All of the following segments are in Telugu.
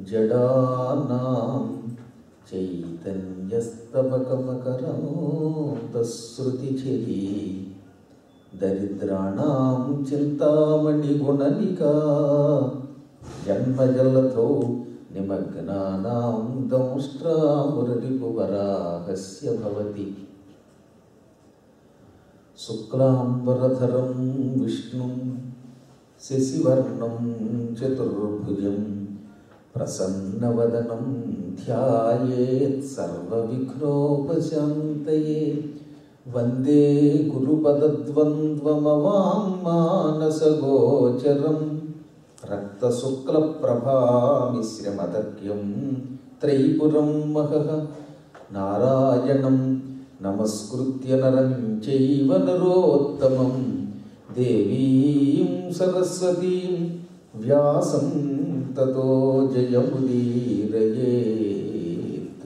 జడానాం చైతన్యస్తవకమకరాంతశ్రుతిచిరీ దరిద్రాణం చింతామణి గుణనికా జన్మజలతో నిమగ్నానాం దంష్ట్రామురరిపువరాహస్య భవతి శుక్లాంబరధరం విష్ణుం శశివర్ణం చతుర్భుజం ప్రసన్నవదనం ధ్యాయేత్ సర్వవిఘ్నోపశాంతయే వందే గురుపదద్వంద్వమవాంమానసగోచరం రక్తశుక్లప్రభామిశ్రమదర్గ్యం త్రైపురం మహః నారాయణం నమస్కృత్య నరం చైవ నరోత్తమం దేవీం సరస్వతీం వ్యాసం తతో జయముదీరయేత్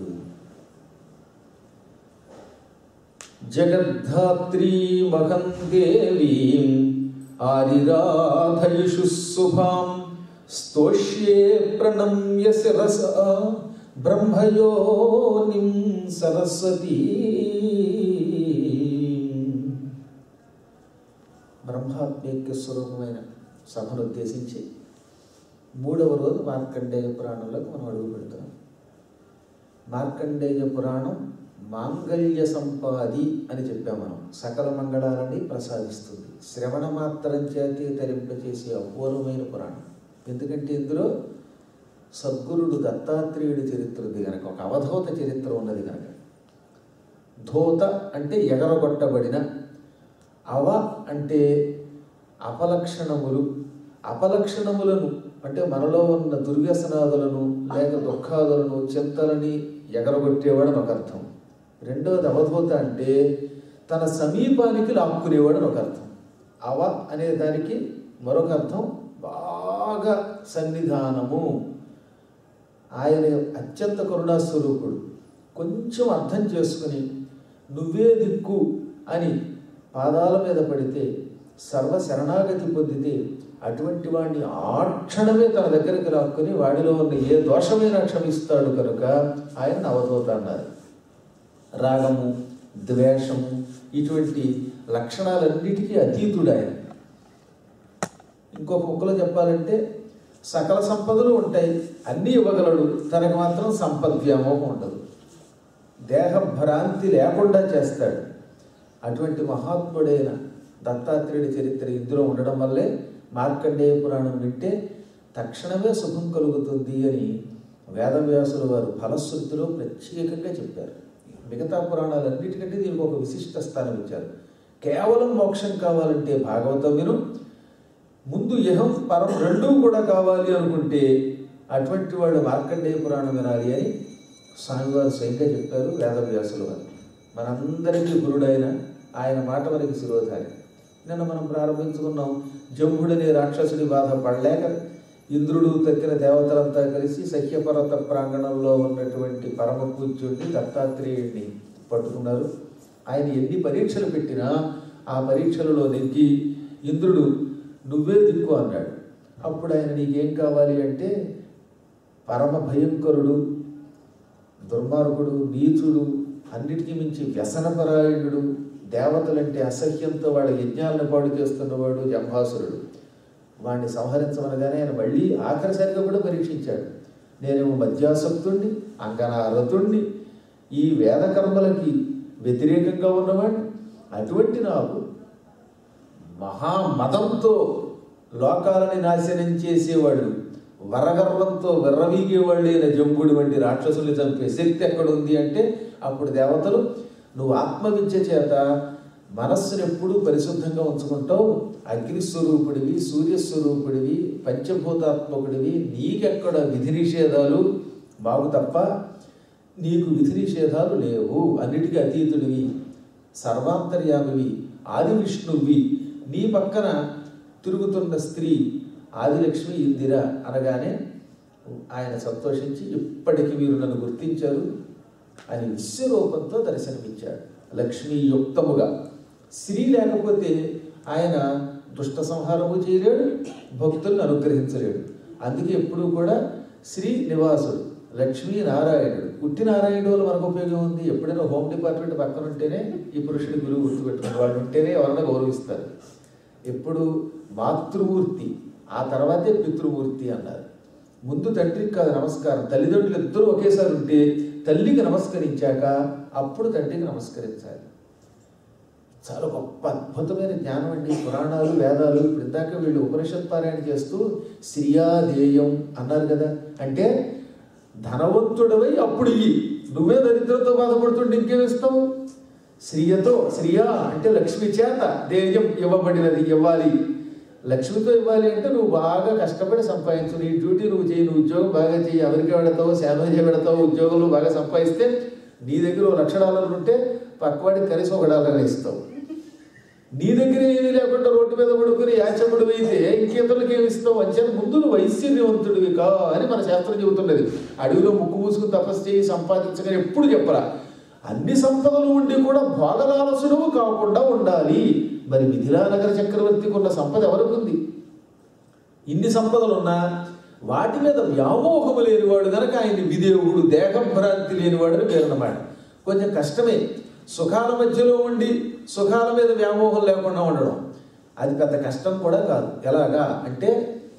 జగద్ధాత్రీమహం దేవీం ఆదిరాధయిషు శుభాం స్తోష్యే ప్రణమ్య శిరసా బ్రహ్మయోనిం సరస్వతీ బ్రహ్మాత్మీయ స్వరూపమైన సభను ఉద్దేశించి మూడవ రోజు మార్కండేయ పురాణంలోకి మనం అడుగు పెడుతున్నాం మార్కండేయ పురాణం మాంగళ్య సంపాది అని చెప్పాం మనం సకల మంగళాలని ప్రసాదిస్తుంది శ్రవణ మాత్రం చేతే తరింపచేసే అపూర్వమైన పురాణం ఎందుకంటే ఇందులో సద్గురుడు దత్తాత్రేయుడి చరిత్ర ఉంది కనుక ఒక అవధూత చరిత్ర ఉన్నది కనుక ధోత అంటే ఎగరగొట్టబడిన అవ అంటే అపలక్షణములు అపలక్షణములను అంటే మనలో ఉన్న దుర్వ్యసనాదులను లేక దుఃఖాదులను చింతలని ఎగరగొట్టేవాడని ఒక అర్థం రెండవది అవధూత అంటే తన సమీపానికి లాక్కునేవాడని ఒక అర్థం అవ అనే దానికి మరొక అర్థం బాగా సన్నిధానము ఆయన అత్యంత కరుణాస్వరూపుడు కొంచెం అర్థం చేసుకుని నువ్వే దిక్కు అని పాదాల మీద పడితే సర్వ శరణాగతి పొందితే అటువంటి వాడిని ఆ క్షణమే తన దగ్గరికి లాక్కుని వాడిలో ఉన్న ఏ దోషమైనా క్షమిస్తాడు కనుక ఆయన అవధూత అన్నారు రాగము ద్వేషము ఇటువంటి లక్షణాలన్నిటికీ అతీతుడు ఆయన ఇంకొక ముక్కలో చెప్పాలంటే సకల సంపదలు ఉంటాయి అన్నీ ఇవ్వగలడు తనకు మాత్రం సంపద వ్యామోహం ఉండదు దేహ భ్రాంతి లేకుండా చేస్తాడు అటువంటి మహాత్ముడైన దత్తాత్రేయుడి చరిత్ర ఇందులో ఉండడం వల్లే మార్కండేయ పురాణం వింటే తక్షణమే సుఖం కలుగుతుంది అని వేదవ్యాసుల వారు ఫలశ్రుతిలో ప్రత్యేకంగా చెప్పారు మిగతా పురాణాలన్నిటికంటే దీనికి ఒక విశిష్ట స్థానం ఇచ్చారు కేవలం మోక్షం కావాలంటే భాగవతం విను ముందు ఇహం పరం రెండూ కూడా కావాలి అనుకుంటే అటువంటి వాడు మార్కండేయ పురాణం వినాలి అని స్వామివారు స్వయంగా చెప్పారు వేదవ్యాసుల వారు మనందరికీ గురుడైన ఆయన మాట మనకి శిరోధారి నిన్న మనం ప్రారంభించుకున్నాం జంభుడనే రాక్షసుడి బాధ పడలేక ఇంద్రుడు తక్కిన దేవతలంతా కలిసి సహ్యపర్వత ప్రాంగణంలో ఉన్నటువంటి పరమ పూజ్యుడిని దత్తాత్రేయుడిని పట్టుకున్నారు ఆయన ఎన్ని పరీక్షలు పెట్టినా ఆ పరీక్షలలో నెగ్గి ఇంద్రుడు నువ్వే దిక్కు అన్నాడు అప్పుడు ఆయన నీకేం కావాలి అంటే పరమ భయంకరుడు దుర్మార్గుడు నీచుడు అన్నిటికీ మించి వ్యసనపరాయణుడు దేవతలంటే అసహ్యంతో వాళ్ళ యజ్ఞాలను పాడు చేస్తున్నవాడు జంభాసురుడు వాడిని సంహరించమనగానే ఆయన మళ్ళీ ఆఖరిసరిగా కూడా పరీక్షించాడు నేనేమో మధ్యాసక్తుణ్ణి అంగనారతుణ్ణి ఈ వేదకర్మలకి వ్యతిరేకంగా ఉన్నవాడిని అటువంటి నాకు మహామదంతో లోకాలని నాశనం చేసేవాడు వరగర్వంతో విర్రవీగేవాళ్ళైన జంబుడి వంటి రాక్షసుల్ని చంపే శక్తి ఎక్కడుంది అంటే అప్పుడు దేవతలు నువ్వు ఆత్మవిద్య చేత మనస్సును ఎప్పుడూ పరిశుద్ధంగా ఉంచుకుంటావు అగ్నిస్వరూపుడివి సూర్యస్వరూపుడివి పంచభూతాత్మకుడివి నీకెక్కడ విధి నిషేధాలు మాకు తప్ప నీకు విధి నిషేధాలు లేవు అన్నిటికీ అతీతుడివి సర్వాంతర్యామివి ఆది విష్ణువి నీ పక్కన తిరుగుతున్న స్త్రీ ఆదిలక్ష్మి ఇందిర అనగానే ఆయన సంతోషించి ఇప్పటికి మీరు నన్ను గుర్తించారు అని విశ్వరూపంతో దర్శనమిచ్చాడు లక్ష్మీ యుక్తముగా స్త్రీ లేకపోతే ఆయన దుష్ట సంహారము చేయలేడు భక్తులను అనుగ్రహించలేడు అందుకే ఎప్పుడూ కూడా శ్రీనివాసుడు లక్ష్మీ నారాయణుడు పుట్టి నారాయణుడు వల్ల మనకు ఉపయోగం ఉంది ఎప్పుడైనా హోమ్ డిపార్ట్మెంట్ పక్కన ఉంటేనే ఈ పురుషుడి గురువు గుర్తుపెట్టుకుని వాళ్ళు ఉంటేనే ఎవరైనా గౌరవిస్తారు ఎప్పుడు మాతృమూర్తి ఆ తర్వాతే పితృమూర్తి అన్నారు ముందు తండ్రికి కాదు నమస్కారం తల్లిదండ్రులు ఇద్దరూ ఒకేసారి ఉంటే తల్లికి నమస్కరించాక అప్పుడు తండ్రికి నమస్కరించాలి చాలా గొప్ప అద్భుతమైన జ్ఞానం అండి పురాణాలు వేదాలు ఇప్పుడు ఇందాక వీళ్ళు ఉపనిషత్ పారాయణ చేస్తూ శ్రియాదేయం అన్నారు కదా అంటే ధనవంతుడవై అప్పుడు ఇయ్యి నువ్వే దరిద్రంతో బాధపడుతుంటే ఇంకేం ఇస్తావు శ్రీయతో శ్రీయా అంటే లక్ష్మి చేత దేయం ఇవ్వబడినది ఇవ్వాలి లక్ష్మితో ఇవ్వాలి అంటే నువ్వు బాగా కష్టపడి సంపాదించు నీ డ్యూటీ నువ్వు చేయి నువ్వు ఉద్యోగం బాగా చేయి అమెరికా పెడతావు శానోజీ పెడతావు ఉద్యోగంలో బాగా సంపాదిస్తే నీ దగ్గర ఓ లక్ష డాలర్లు ఉంటే పక్కవాడికి కనీసం ఒక డాలర్ ఇస్తావు నీ దగ్గర ఏమీ లేకుండా రోడ్డు మీద పడుకుని యాచకుడు అయితే ఇంకేతరులకు ఏమి ఇస్తావు అంచేత ముందు నువ్వు ఐశ్వర్యవంతుడివి కా అని మన శాస్త్రం చెబుతున్నది అడవిలో ముక్కు మూసుకుని తపస్సు చేయి సంపాదించగానే ఎప్పుడు చెప్పరా అన్ని సంపదలు ఉండి కూడా భోగలాలసుడువు కాకుండా ఉండాలి మరి మిథిలా నగర చక్రవర్తికి ఉన్న సంపద ఎవరికి ఉంది ఇన్ని సంపదలున్నా వాటి మీద వ్యామోహము లేనివాడు గనక ఆయన్ని విదేవుడు దేహభ్రాంతి లేనివాడు అని పేరన్నమాట కొంచెం కష్టమే సుఖాల మధ్యలో ఉండి సుఖాల మీద వ్యామోహం లేకుండా ఉండడం అది పెద్ద కష్టం కూడా కాదు ఎలాగా అంటే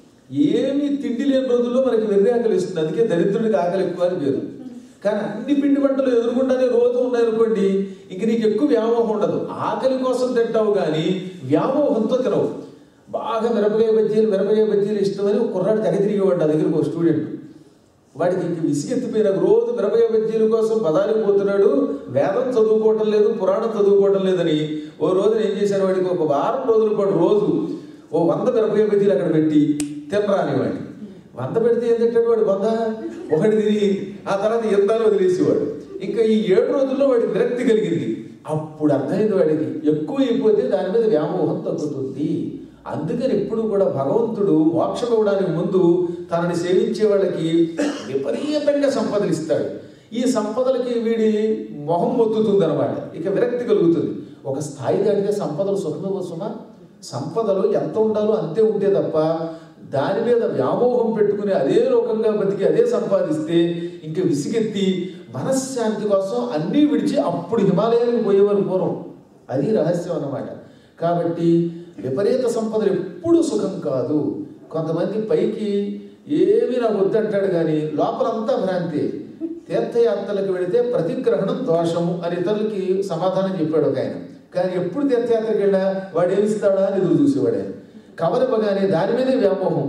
ఏమీ తిండి లేని రోజుల్లో మనకి వెర్రి ఆకలి ఇస్తుంది అందుకే దరిద్రుడికి ఆకలి ఎక్కువ అని పేరు కానీ అన్ని పిండి వంటలు ఎదురుకుండానే రోజు ఉన్నాయనుకోండి ఇంక నీకు ఎక్కువ వ్యామోహం ఉండదు ఆకలి కోసం తింటావు కానీ వ్యామోహంతో తినవు బాగా మిరపకాయ బజ్జీలు మిరపకాయ బజ్జీలు ఇష్టమని ఒక కుర్రాడు తెగ తిరిగేవాడు నా దగ్గరికి ఒక స్టూడెంట్ వాడికి ఇంక విసిగెత్తిపోయిన రోజు మిరపకాయ బజ్జీల కోసం బదారికి పోతున్నాడు వేదం చదువుకోవటం లేదు పురాణం చదువుకోవటం లేదని ఓ రోజు ఏం చేశాను వాడికి ఒక వారం రోజుల పాటు రోజు ఓ వంద మిరపకాయ బజ్జీలు అక్కడ పెట్టి తినరాని వాడిని వంద పెడితే ఏం తింటాడు వాడు వంద ఒకటి తిని ఆ తర్వాత ఎంతాను వదిలేసేవాడు ఇంకా ఈ ఏడు రోజుల్లో వాడికి విరక్తి కలిగింది అప్పుడు అర్థమైంది వాడికి ఎక్కువ అయిపోతే దాని మీద వ్యామోహం తగ్గుతుంది అందుకని ఎప్పుడు కూడా భగవంతుడు మోక్షం ఇవ్వడానికి ముందు తనని సేవించే వాళ్ళకి విపరీతంగా సంపదలు ఇస్తాడు ఈ సంపదలకి వీడి మొహం ఒత్తుతుంది అనమాట ఇక విరక్తి కలుగుతుంది ఒక స్థాయి దాటితే సంపదలు సుఖమే సుమా సంపదలు ఎంత ఉండాలో అంతే ఉంటే తప్ప దాని మీద వ్యామోహం పెట్టుకుని అదే లోకంగా బతికి అదే సంపాదిస్తే ఇంక విసిగెత్తి మనశ్శాంతి కోసం అన్నీ విడిచి అప్పుడు హిమాలయానికి పోయేవారు పూర్వం అది రహస్యం అన్నమాట కాబట్టి విపరీత సంపదలు ఎప్పుడూ సుఖం కాదు కొంతమంది పైకి ఏమీ నాకు వద్దంటాడు కానీ లోపలంతా భ్రాంతి తీర్థయాత్రలకు వెళితే ప్రతిగ్రహణం దోషము అని ఇతరులకి సమాధానం చెప్పాడు ఒక ఆయన కానీ ఎప్పుడు తీర్థయాత్రకు వెళ్ళా వాడు ఏమిస్తాడా అని ఎదురు చూసేవాడు ఆయన కవరివ్వగానే దాని మీదే వ్యామోహం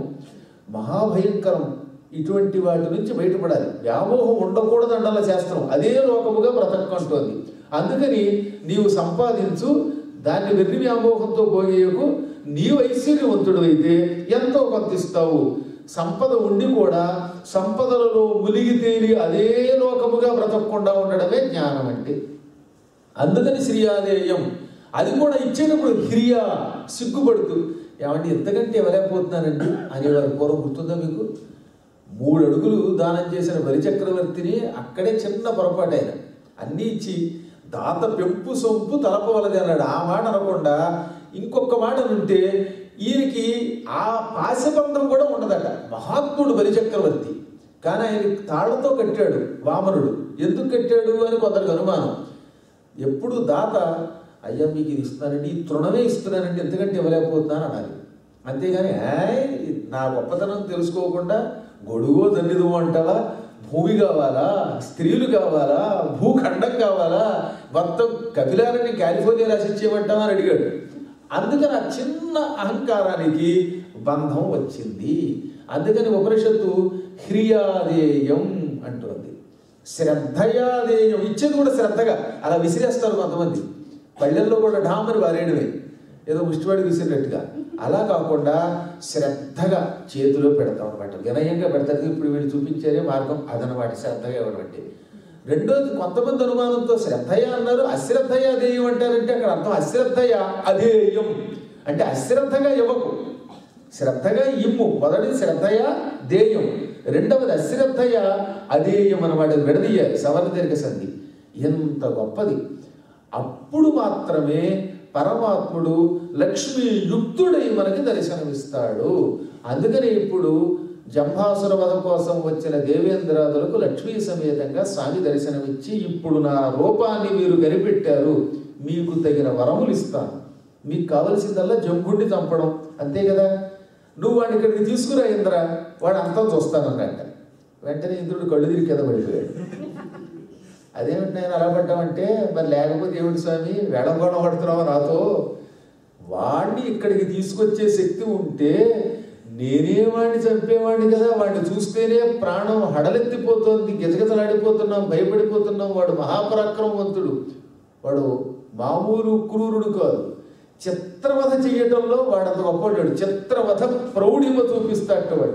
మహాభయంకరం ఇటువంటి వాటి నుంచి బయటపడాలి వ్యామోహం ఉండకూడదు అండాల శాస్త్రం అదే లోకముగా బ్రతకంటోంది అందుకని నీవు సంపాదించు దాన్ని వెర్రి వ్యామోహంతో పోయేయకు నీవు ఐశ్వర్యవంతుడు అయితే ఎంతో కొంత ఇస్తావు సంపద ఉండి కూడా సంపదలలో మునిగి తేలి అదే లోకముగా బ్రతకకుండా ఉండడమే జ్ఞానం అంటే అందుకని శ్రీయాదేయం అది కూడా ఇచ్చేటప్పుడు హిరియా సిగ్గుపడుతూ ఏమంటే ఎంతకంటే ఇవ్వలేకపోతున్నానండి అనేవారు పూర్వం గుర్తుందా మీకు మూడు అడుగులు దానం చేసిన బలిచక్రవర్తిని అక్కడే చిన్న పొరపాటు ఆయన అన్నీ ఇచ్చి దాత పెంపు సొంపు తలపవలది అన్నాడు ఆ మాట అనకుండా ఇంకొక మాట ఉంటే ఈయనకి ఆ పాశబంధం కూడా ఉండదట మహాత్ముడు బలిచక్రవర్తి కానీ ఆయన తాళ్లతో కట్టాడు వామనుడు ఎందుకు కట్టాడు అని కొందరికి అనుమానం ఎప్పుడు దాత అయ్యా మీకు ఇది ఇస్తున్నానండి ఈ తృణమే ఇస్తున్నానండి ఎందుకంటే ఇవ్వలేకపోతున్నాను అనాలి అంతేగాని "ఏయ్, నా గొప్పతనం తెలుసుకోకుండా గొడుగో దన్నిదు అంటావా భూమి కావాలా స్త్రీలు కావాలా భూఖండం కావాలా మొత్తం కపిలాలని కాలిఫోర్నియా రాసిచ్చేయమంటావా అని అడిగాడు అందుకని ఆ చిన్న అహంకారానికి బంధం వచ్చింది అందుకని ఉపనిషత్తు హ్రియాదేయం అంటుంది శ్రద్ధయాదేయం ఇచ్చేది కూడా శ్రద్ధగా అలా విసిరేస్తారు కొంతమంది పళ్ళెల్లో కూడా ఢామని వారేయడమే ఏదో ముష్టివాడి విసిరినట్టుగా అలా కాకుండా శ్రద్ధగా చేతిలో పెడతాం అనమాట వినయంగా పెడతారు ఇప్పుడు వీళ్ళు చూపించారే మార్గం అదనమాట శ్రద్ధగా ఇవ్వడం అంటే రెండోది కొంతమంది అనుమానంతో శ్రద్ధయ అన్నారు అశ్రద్ధయ అధేయం అంటారంటే అక్కడ అర్థం అశ్రద్ధయ అధేయం అంటే అశ్రద్ధగా ఇవ్వకు శ్రద్ధగా ఇమ్ము మొదటిది శ్రద్ధయ దేయం రెండవది అశ్రద్ధయ అధేయం అనమాట విడదీయాలి సవర్ణ దీర్ఘ సంధి ఎంత గొప్పది అప్పుడు మాత్రమే పరమాత్ముడు లక్ష్మీ యుక్తుడై మనకి దర్శనమిస్తాడు అందుకని ఇప్పుడు జంభాసుర వధ కోసం వచ్చిన దేవేంద్రాదులకు లక్ష్మీ సమేతంగా స్వామి దర్శనమిచ్చి ఇప్పుడు నా రూపాన్ని మీరు కనిపెట్టారు మీకు తగిన వరములు ఇస్తాను మీకు కావలసిందల్లా జంబుడిని చంపడం అంతే కదా నువ్వు వాడిని ఇక్కడికి తీసుకురా ఇంద్ర వాడు అంతా చూస్తానన్నట్ట వెంటనే ఇంద్రుడు కళ్ళు తిరిగి కింద పడిపోయాడు అదేమిటి నేను అలా పడ్డామంటే మరి లేకపోతే ఏమిటి స్వామి వెడగొడ పడుతున్నావు నాతో వాడిని ఇక్కడికి తీసుకొచ్చే శక్తి ఉంటే నేనే వాడిని చంపేవాడిని కదా వాడిని చూస్తేనే ప్రాణం హడలెత్తిపోతోంది గిజగిజలాడిపోతున్నాం భయపడిపోతున్నాం వాడు మహాపరాక్రమవంతుడు వాడు మామూలు క్రూరుడు కాదు చిత్రవధ చేయటంలో వాడంత గొప్పవాడు చిత్రవధ ప్రౌఢిమ చూపిస్తాడు వాడు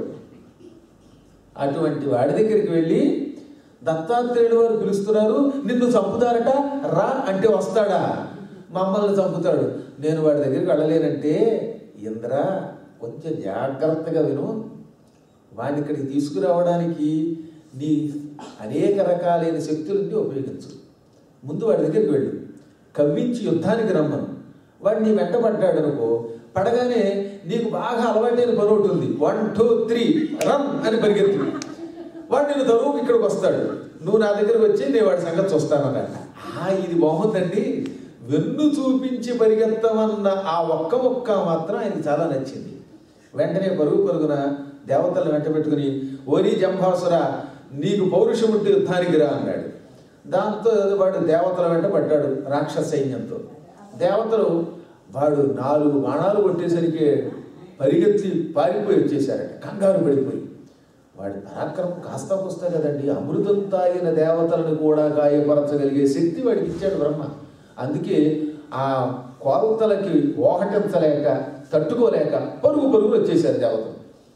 అటువంటి వాడి దగ్గరికి వెళ్ళి దత్తాత్రేయుడు వారు పిలుస్తున్నారు నిన్ను చంపుతారట రా అంటే వస్తాడా మమ్మల్ని చంపుతాడు నేను వాడి దగ్గరికి వెళ్ళలేనంటే ఇంద్ర కొంచెం జాగ్రత్తగా విను వాడిని ఇక్కడికి తీసుకురావడానికి నీ అనేక రకాలైన శక్తులన్నీ ఉపయోగించు ముందు వాడి దగ్గరికి వెళ్ళు కవ్వించి యుద్ధానికి రమ్మను వాడు నీ వెంట పడ్డాడు అనుకో పడగానే నీకు బాగా అలవాటైన పని ఒకటి ఉంది వన్ టూ త్రీ రన్ అని పరిగెత్తు వాడు నేను తరువు ఇక్కడికి వస్తాడు నువ్వు నా దగ్గరికి వచ్చి నేను వాడి సంగతి చూస్తానన్నట ఆ ఇది బాగుందండి వెన్ను చూపించి పరిగెత్తమన్న ఆ ఒక్క ఒక్క మాత్రం ఆయనకి చాలా నచ్చింది వెంటనే పరుగు పరుగున దేవతలను వెంట పెట్టుకుని ఓరి జంభాసుర నీకు పౌరుషం ఉంటే యుద్ధానికి రా అన్నాడు దాంతో వాడు దేవతల వెంట పడ్డాడు రాక్షస సైన్యంతో దేవతలు వాడు నాలుగు బాణాలు కొట్టేసరికి పరిగెత్తి పారిపోయి వచ్చేసారట కంగారు పడిపోయి వాడి పరాక్రమం కాస్త పుస్తా కదండి అమృతం తాగిన దేవతలను కూడా గాయపరచగలిగే శక్తి వాడికి ఇచ్చాడు బ్రహ్మ అందుకే ఆ కోల్తలకి ఓహటించలేక తట్టుకోలేక పరుగు పరుగులు వచ్చేసారు దేవతలు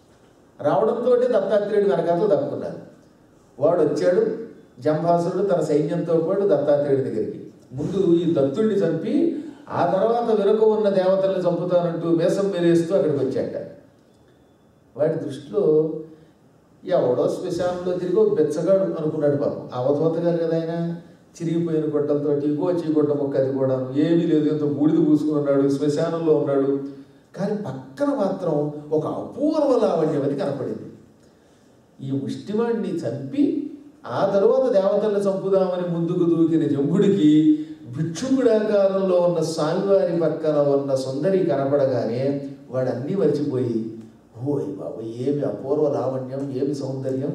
రావడంతో దత్తాత్రేయుడు వెనకాల దక్కున్నారు వాడు వచ్చాడు జంభాసురుడు తన సైన్యంతో పాటు దత్తాత్రేయుడి దగ్గరికి ముందు ఈ దత్తుడిని చంపి ఆ తర్వాత వెనుక ఉన్న దేవతల్ని చంపుతానంటూ మేసం మేరేస్తూ అక్కడికి వచ్చాట వాడి దృష్టిలో ఎవడో శ్మశానంలో తిరిగి ఒక బెచ్చగాడు అనుకున్నాడు పాపం అవధూత గారు కదా ఆయన చిరిగిపోయిన గొడ్డలతో గోచి గొడ్డ మొక్క అది కూడా ఏమీ లేదు ఎంతో బూడిద పూసుకుని ఉన్నాడు శ్మశానంలో ఉన్నాడు కానీ పక్కన మాత్రం ఒక అపూర్వ లావణ్యవతి కనపడింది ఈ ముష్టివాడిని చంపి ఆ తరువాత దేవతలను చంపుదామని ముందుకు దూకిన జంబుడికి భిక్షుకుడాకారంలో ఉన్న స్వామివారి పక్కన ఉన్న సుందరి కనపడగానే వాడన్నీ మర్చిపోయి ఓయ్ బాబు ఏమి అపూర్వ లావణ్యం ఏమి సౌందర్యం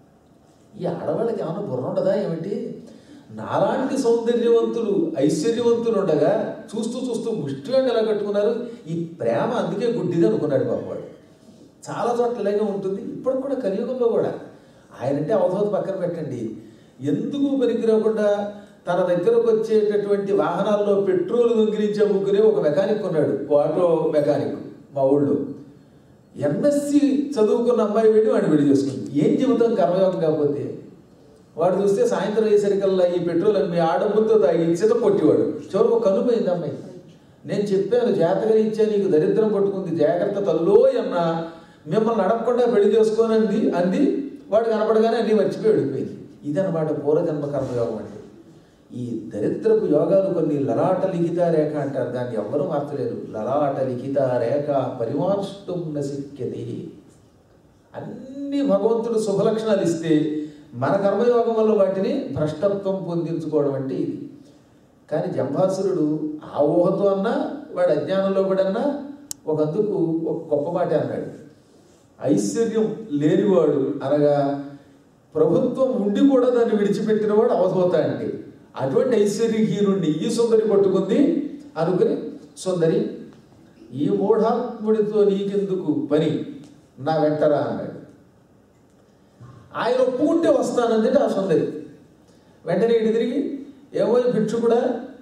ఈ ఆడవాళ్ళకి ఏమైనా బుర్ర ఉండదా ఏమిటి నాలాంటి సౌందర్యవంతులు ఐశ్వర్యవంతులు ఉండగా చూస్తూ చూస్తూ ముష్టివాడిని ఎలా కట్టుకున్నారు ఈ ప్రేమ అందుకే గుడ్డిది అనుకున్నాడు బాబువాడు చాలా చోట్ల ఇలాగే ఉంటుంది ఇప్పుడు కూడా కలియుగంలో కూడా ఆయనంటే అవధూత పక్కన పెట్టండి ఎందుకు పనికిరాకుండా తన దగ్గరకు వచ్చేటటువంటి వాహనాల్లో పెట్రోల్ దొంగిలించి అమ్ముకునే ఒక మెకానిక్ ఉన్నాడు ఓ ఆటో మెకానిక్ మా ఊళ్ళో ఎంఎస్సి చదువుకున్న అమ్మాయి వెళ్ళి వాడిని పెళ్లి చేసుకుంది ఏం చెబుతాం కర్మయోగం కాకపోతే వాడు చూస్తే సాయంత్రం అయ్యేసరికల్లా ఈ పెట్రోల్ అమ్మి ఆడముతో తాగి చిత కొట్టేవాడు చివరికి ఒక కనుపోయింది అమ్మాయి నేను చెప్పాను జాతకం ఇచ్చా నీకు దరిద్రం పట్టుకుంది జాగ్రత్త తల్లో అన్న మిమ్మల్ని అడగకుండా పెళ్లి చేసుకోనంది అంది వాడు కనపడగానే అన్నీ మర్చిపోయి వెళ్ళిపోయింది ఇదన్నమాట పూర్వజన్మ కర్మయోగం అంటే ఈ దరిద్రపు యోగాలు కొన్ని లలాట లిఖిత రేఖ అంటారు దాన్ని ఎవ్వరూ మార్చలేరు లలాట లిఖిత రేఖ పరిమార్ష్టం నశిక్యతి అన్ని భగవంతుడు శుభలక్షణాలు ఇస్తే మన కర్మయోగం వల్ల వాటిని భ్రష్టత్వం పొందించుకోవడం అంటే ఇది కానీ జంభాసురుడు ఆ ఊహతో అన్నా వాడు అజ్ఞానంలో కూడా అన్నా ఒకందుకు ఒక గొప్ప మాట అన్నాడు ఐశ్వర్యం లేనివాడు అనగా ప్రభుత్వం ఉండి కూడా దాన్ని విడిచిపెట్టినవాడు అవధూత అంటే అటువంటి ఐశ్వర్యహీనుణ్ణి ఈ సుందరి పట్టుకుంది అనుకుని సుందరి ఈ మూఢాత్ముడితో నీకెందుకు పని నా వెంటరా అన్నాడు ఆయన ఒప్పుకుంటే వస్తానందంటే ఆ సుందరి వెంటనే ఇటు తిరిగి ఏమో భిక్షు కూడా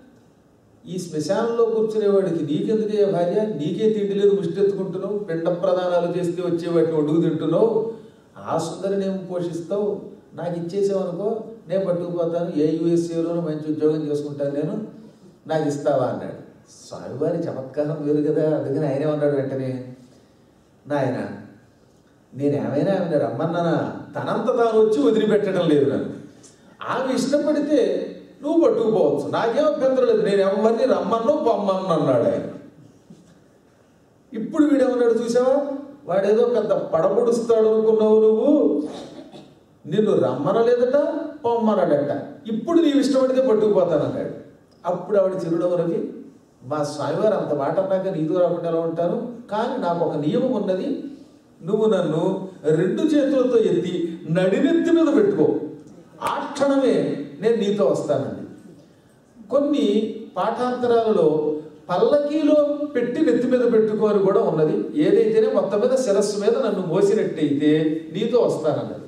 ఈ శ్మశానంలో కూర్చునేవాడికి నీకెందుకే భార్య నీకే తిండి లేదు ముష్టెత్తుకుంటున్నావు పిండ ప్రదానాలు చేస్తే వచ్చే వాటిని ఒడుగు తింటున్నావు ఆ సుందరిని ఏం పోషిస్తావు నాకు ఇచ్చేసావనుకో నేను పట్టుకుపోతాను ఏ యూఎస్ఏలోనూ మంచి ఉద్యోగం చేసుకుంటాను నేను నాకు ఇస్తావా అన్నాడు స్వామివారి చమత్కారం వేరు కదా అందుకని ఆయనే ఉన్నాడు వెంటనే నాయన నేను ఏమైనా ఆమెను రమ్మన్నానా తనంత తాను వచ్చి వదిలిపెట్టడం లేదు నన్ను ఆమె ఇష్టపడితే నువ్వు పట్టుకుపోవచ్చు నాకేం అభ్యంతరం లేదు నేను ఎవరిని రమ్మను పొమ్మను అన్నాడు ఆయన ఇప్పుడు వీడేమన్నాడు చూసావా వాడేదో పెద్ద పడబుడుస్తాడు అనుకున్నావు నువ్వు నిన్ను రమ్మనలేదట పొమ్మన్నాడట ఇప్పుడు నీవు ఇష్టపడితే పట్టుకుపోతానన్నాడు అప్పుడు ఆవిడ చిరునవ్వునవి మా స్వామివారు అంత మాట అన్నాక నీతో రాకుండా ఎలా ఉంటాను కానీ నాకు ఒక నియమం ఉన్నది నువ్వు నన్ను రెండు చేతులతో ఎత్తి నడినెత్తి మీద పెట్టుకో ఆ క్షణమే నేను నీతో వస్తానండి కొన్ని పాఠాంతరాలలో పల్లకీలో పెట్టి నెత్తి మీద పెట్టుకోని కూడా ఉన్నది ఏదైతేనే మొత్తం మీద శిరస్సు మీద నన్ను మోసినట్టయితే నీతో వస్తానన్నది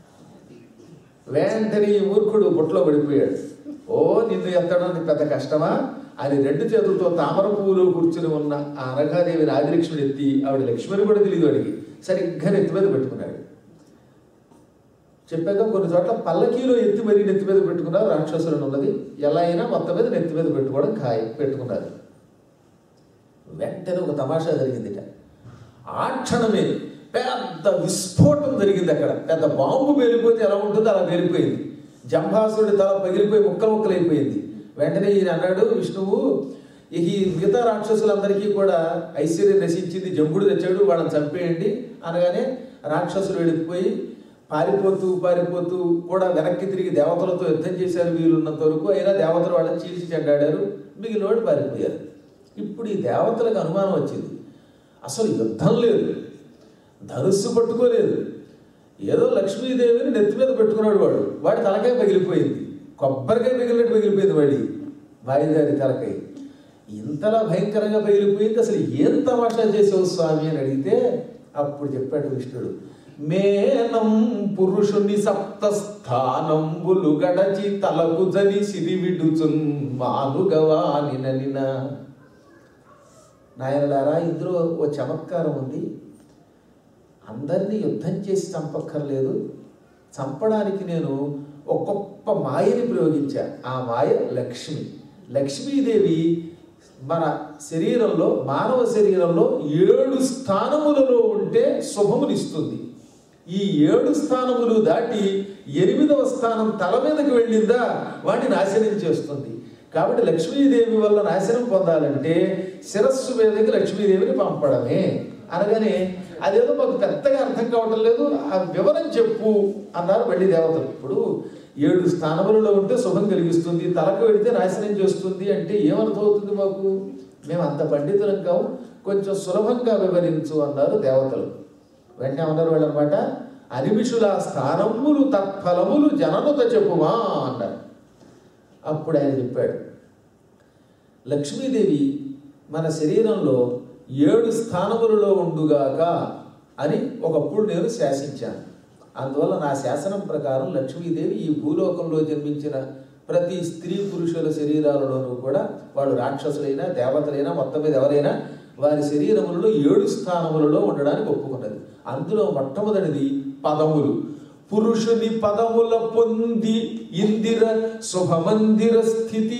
వెంటనే ఈ మూర్ఖుడు బుట్టలో పడిపోయాడు ఓ నిన్ను ఎత్తడం నీకు పెద్ద కష్టమా అని రెండు చేతులతో తామర పువ్వులో కూర్చుని ఉన్న ఆ అనఘాదేవిని ఆదిలక్ష్మిని ఎత్తి ఆవిడ లక్ష్మిని కూడా తెలియదు అడిగి సరిగ్గా నెత్తి మీద పెట్టుకున్నాడు చెప్పాక కొన్ని చోట్ల పల్లకీలో ఎత్తి మరీ నెత్తి మీద పెట్టుకున్నారు రాక్షసులను ఉన్నది ఎలా అయినా మొత్తం మీద నెత్తి మీద పెట్టుకోవడం ఖాయం పెట్టుకున్నారు వెంటనే ఒక తమాషా జరిగిందిట ఆ క్షణమే పెద్ద విస్ఫోటం జరిగింది అక్కడ పెద్ద బాంబు పేలిపోతే ఎలా ఉంటుందో అలా పేలిపోయింది జంభాసురుడి తల పగిలిపోయి ముక్కలు ముక్కలైపోయింది వెంటనే ఈయన అన్నాడు విష్ణువు ఈ మిగతా రాక్షసులందరికీ కూడా ఐశ్వర్యం నశించింది జంబుడు తెచ్చాడు వాళ్ళని చంపేయండి అనగానే రాక్షసులు వెళ్ళిపోయి పారిపోతూ పారిపోతూ కూడా వెనక్కి తిరిగి దేవతలతో యుద్ధం చేశారు వీలున్నంత వరకు అయినా దేవతలు వాళ్ళని చీల్చి చెడ్డాడారు మిగిలినోడు పారిపోయారు ఇప్పుడు ఈ దేవతలకు అనుమానం వచ్చింది అసలు యుద్ధం లేదు ధనుస్సు పట్టుకోలేదు ఏదో లక్ష్మీదేవిని నెత్తి మీద పెట్టుకున్నాడు వాడు వాడి తలకాయ పగిలిపోయింది కొబ్బరికాయ పగిలినట్టు పగిలిపోయింది వాడి వాయిదారి తలకాయ ఇంతలా భయంకరంగా పగిలిపోయింది అసలు ఏం తమాషా చేసావు స్వామి అని అడిగితే అప్పుడు చెప్పాడు విష్ణుడు మేనం పురుషుని సప్త స్థానంబులు గడచి తలకు జని సిరి విడుచున్ మానుగవా నిన నాయనలారా ఇందులో ఓ చమత్కారం ఉంది అందరినీ యుద్ధం చేసి చంపక్కర్లేదు చంపడానికి నేను ఒక గొప్ప మాయని ప్రయోగించా ఆ మాయ లక్ష్మి లక్ష్మీదేవి మన శరీరంలో మానవ శరీరంలో ఏడు స్థానములలో ఉంటే శుభమునిస్తుంది ఈ ఏడు స్థానములు దాటి ఎనిమిదవ స్థానం తల మీదకి వెళ్ళిందా వాడిని నాశనం చేస్తుంది కాబట్టి లక్ష్మీదేవి వల్ల నాశనం పొందాలంటే శిరస్సు మీదకి లక్ష్మీదేవిని పంపడమే అనగానే అదేదో మాకు పెద్దగా అర్థం కావటం లేదు ఆ వివరం చెప్పు అన్నారు మళ్ళీ దేవతలు ఇప్పుడు ఏడు స్థానములలో ఉంటే శుభం కలిగిస్తుంది తలకు వెడితే నాశనం చేస్తుంది అంటే ఏమర్థం అవుతుంది మాకు మేము అంత పండితులం కావు కొంచెం సులభంగా వివరించు అన్నారు దేవతలు వెంటనే అన్నారు వాళ్ళు అనమాట అనిమిషుల స్థానములు తత్ఫలములు జననుత చెప్పుమా అన్నారు అప్పుడు ఆయన చెప్పాడు లక్ష్మీదేవి మన శరీరంలో ఏడు స్థానములలో ఉండుగాక అని ఒకప్పుడు నేను శాసించాను అందువల్ల నా శాసనం ప్రకారం లక్ష్మీదేవి ఈ భూలోకంలో జన్మించిన ప్రతి స్త్రీ పురుషుల శరీరాలలోనూ కూడా వాళ్ళు రాక్షసులైనా దేవతలైనా మొత్తం మీద ఎవరైనా వారి శరీరములలో ఏడు స్థానములలో ఉండడానికి ఒప్పుకున్నది అందులో మొట్టమొదటిది పదములు పురుషుని పదముల పొంది ఇందిర శుభమందిర స్థితి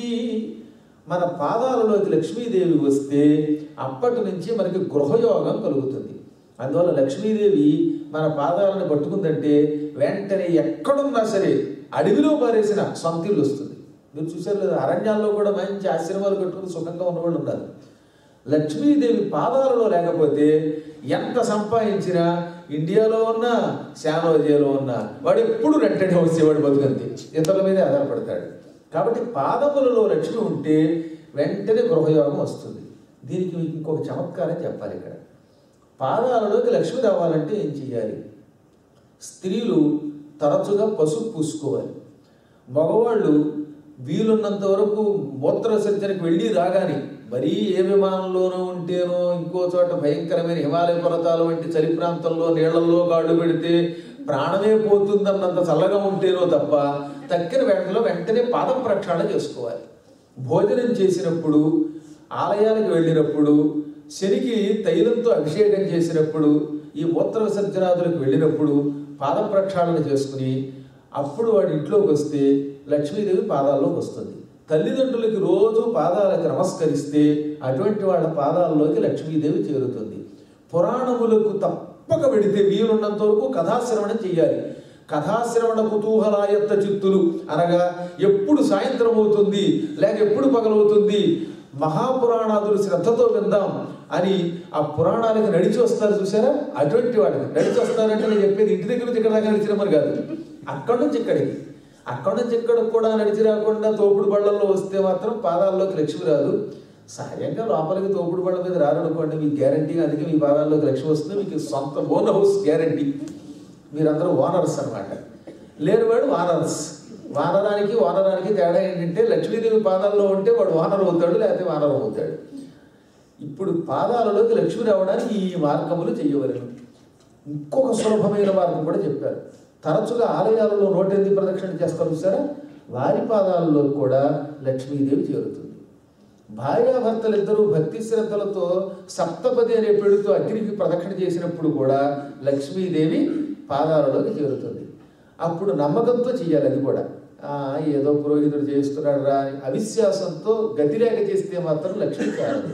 మన పాదాలలోకి లక్ష్మీదేవి వస్తే అప్పటి నుంచి మనకి గృహయోగం కలుగుతుంది అందువల్ల లక్ష్మీదేవి మన పాదాలను పట్టుకుందంటే వెంటనే ఎక్కడున్నా సరే అడవిలో పారేసిన సొంతిల్లు వస్తుంది మీరు చూసారు లేదా అరణ్యాల్లో కూడా మంచి ఆశ్రమాలు కట్టుకుని సుఖంగా ఉన్నవాళ్ళు ఉన్నారు లక్ష్మీదేవి పాదాలలో లేకపోతే ఎంత సంపాదించినా ఇండియాలో ఉన్నా శానోజేలో ఉన్నా వాడు ఎప్పుడు రెంటెడ్ హౌస్ వాడు బతుకంతే ఇతరుల మీదే ఆధారపడతాడు కాబట్టి పాదములలో లక్ష్మి ఉంటే వెంటనే గృహయోగం వస్తుంది దీనికి మీకు ఇంకొక చమత్కారం చెప్పాలి ఇక్కడ పాదాలలోకి లక్ష్మి రావాలంటే ఏం చేయాలి స్త్రీలు తరచుగా పసుపు పూసుకోవాలి మగవాళ్ళు వీలున్నంత వరకు మూత్ర విసర్జనకి వెళ్ళి రాగానే మరీ ఏ విమానంలోనూ ఉంటేనో ఇంకో చోట భయంకరమైన హిమాలయ పర్వతాలు వంటి చలి ప్రాంతంలో నీళ్లలో గాడు పెడితే ప్రాణమే పోతుందన్నంత చల్లగా ఉంటేనో తప్ప తక్కిన వెంటలో వెంటనే పాద ప్రక్షాళన చేసుకోవాలి భోజనం చేసినప్పుడు ఆలయానికి వెళ్ళినప్పుడు శనికి తైలంతో అభిషేకం చేసినప్పుడు ఈ మూత్ర విసర్జనాదులకు వెళ్ళినప్పుడు పాద ప్రక్షాళన చేసుకుని అప్పుడు వాడి ఇంట్లోకి వస్తే లక్ష్మీదేవి పాదాల్లోకి వస్తుంది తల్లిదండ్రులకి రోజు పాదాలకు నమస్కరిస్తే అటువంటి వాళ్ళ పాదాల్లోకి లక్ష్మీదేవి చేరుతుంది పురాణములకు తప్పక వెడితే వీలున్నంత వరకు కథాశ్రవణం చేయాలి కథాశ్రవణ కుతూహలాయత్త చిత్తులు అనగా ఎప్పుడు సాయంత్రం అవుతుంది లేక ఎప్పుడు పగలవుతుంది మహాపురాణాదులు శ్రద్ధతో విందాం అని ఆ పురాణాలకి నడిచి వస్తారు చూసారా అటువంటి వాడికి నడిచి వస్తారంటే నేను చెప్పేది ఇంటి దగ్గర నుంచి ఇక్కడ దాకా నడిచిరమ్మని కాదు అక్కడి నుంచి ఇక్కడికి అక్కడి నుంచి ఇక్కడికి కూడా నడిచి రాకుండా తోపుడు బళ్ళల్లో వస్తే మాత్రం పాదాల్లోకి లక్ష్మి రాదు సహజంగా లోపలికి తోపుడు బళ్ళ మీద రారనుకోండి మీకు గ్యారంటీగా అందుకే మీ పాదాల్లోకి లక్ష్మి వస్తుంది మీకు సొంత ఓన్ హౌస్ గ్యారంటీ మీరందరూ ఓనర్స్ అన్నమాట లేని వాడు వానర్స్ వానరానికి వానరానికి తేడా ఏంటంటే లక్ష్మీదేవి పాదాల్లో ఉంటే వాడు వానర్ అవుతాడు లేకపోతే వానరం అవుతాడు ఇప్పుడు పాదాలలోకి లక్ష్మి రావడానికి ఈ మార్గములు చేయవలను ఇంకొక సులభమైన మార్గం కూడా చెప్పారు తరచుగా ఆలయాలలో నోటెంది ప్రదక్షిణ చేస్తారు చూసారా వారి పాదాలలో కూడా లక్ష్మీదేవి చేరుతుంది భార్యాభర్తలు ఇద్దరూ భక్తి శ్రద్ధలతో సప్తపది అనే పేరుతో అగ్నికి ప్రదక్షిణ చేసినప్పుడు కూడా లక్ష్మీదేవి పాదాలలోకి చేరుతుంది అప్పుడు నమ్మకంతో చెయ్యాలి అది కూడా ఆ, ఏదో పురోహితుడు చేస్తున్నాడు రా అని అవిశ్వాసంతో గతిలేక చేస్తే మాత్రం లక్ష్మి చేరదు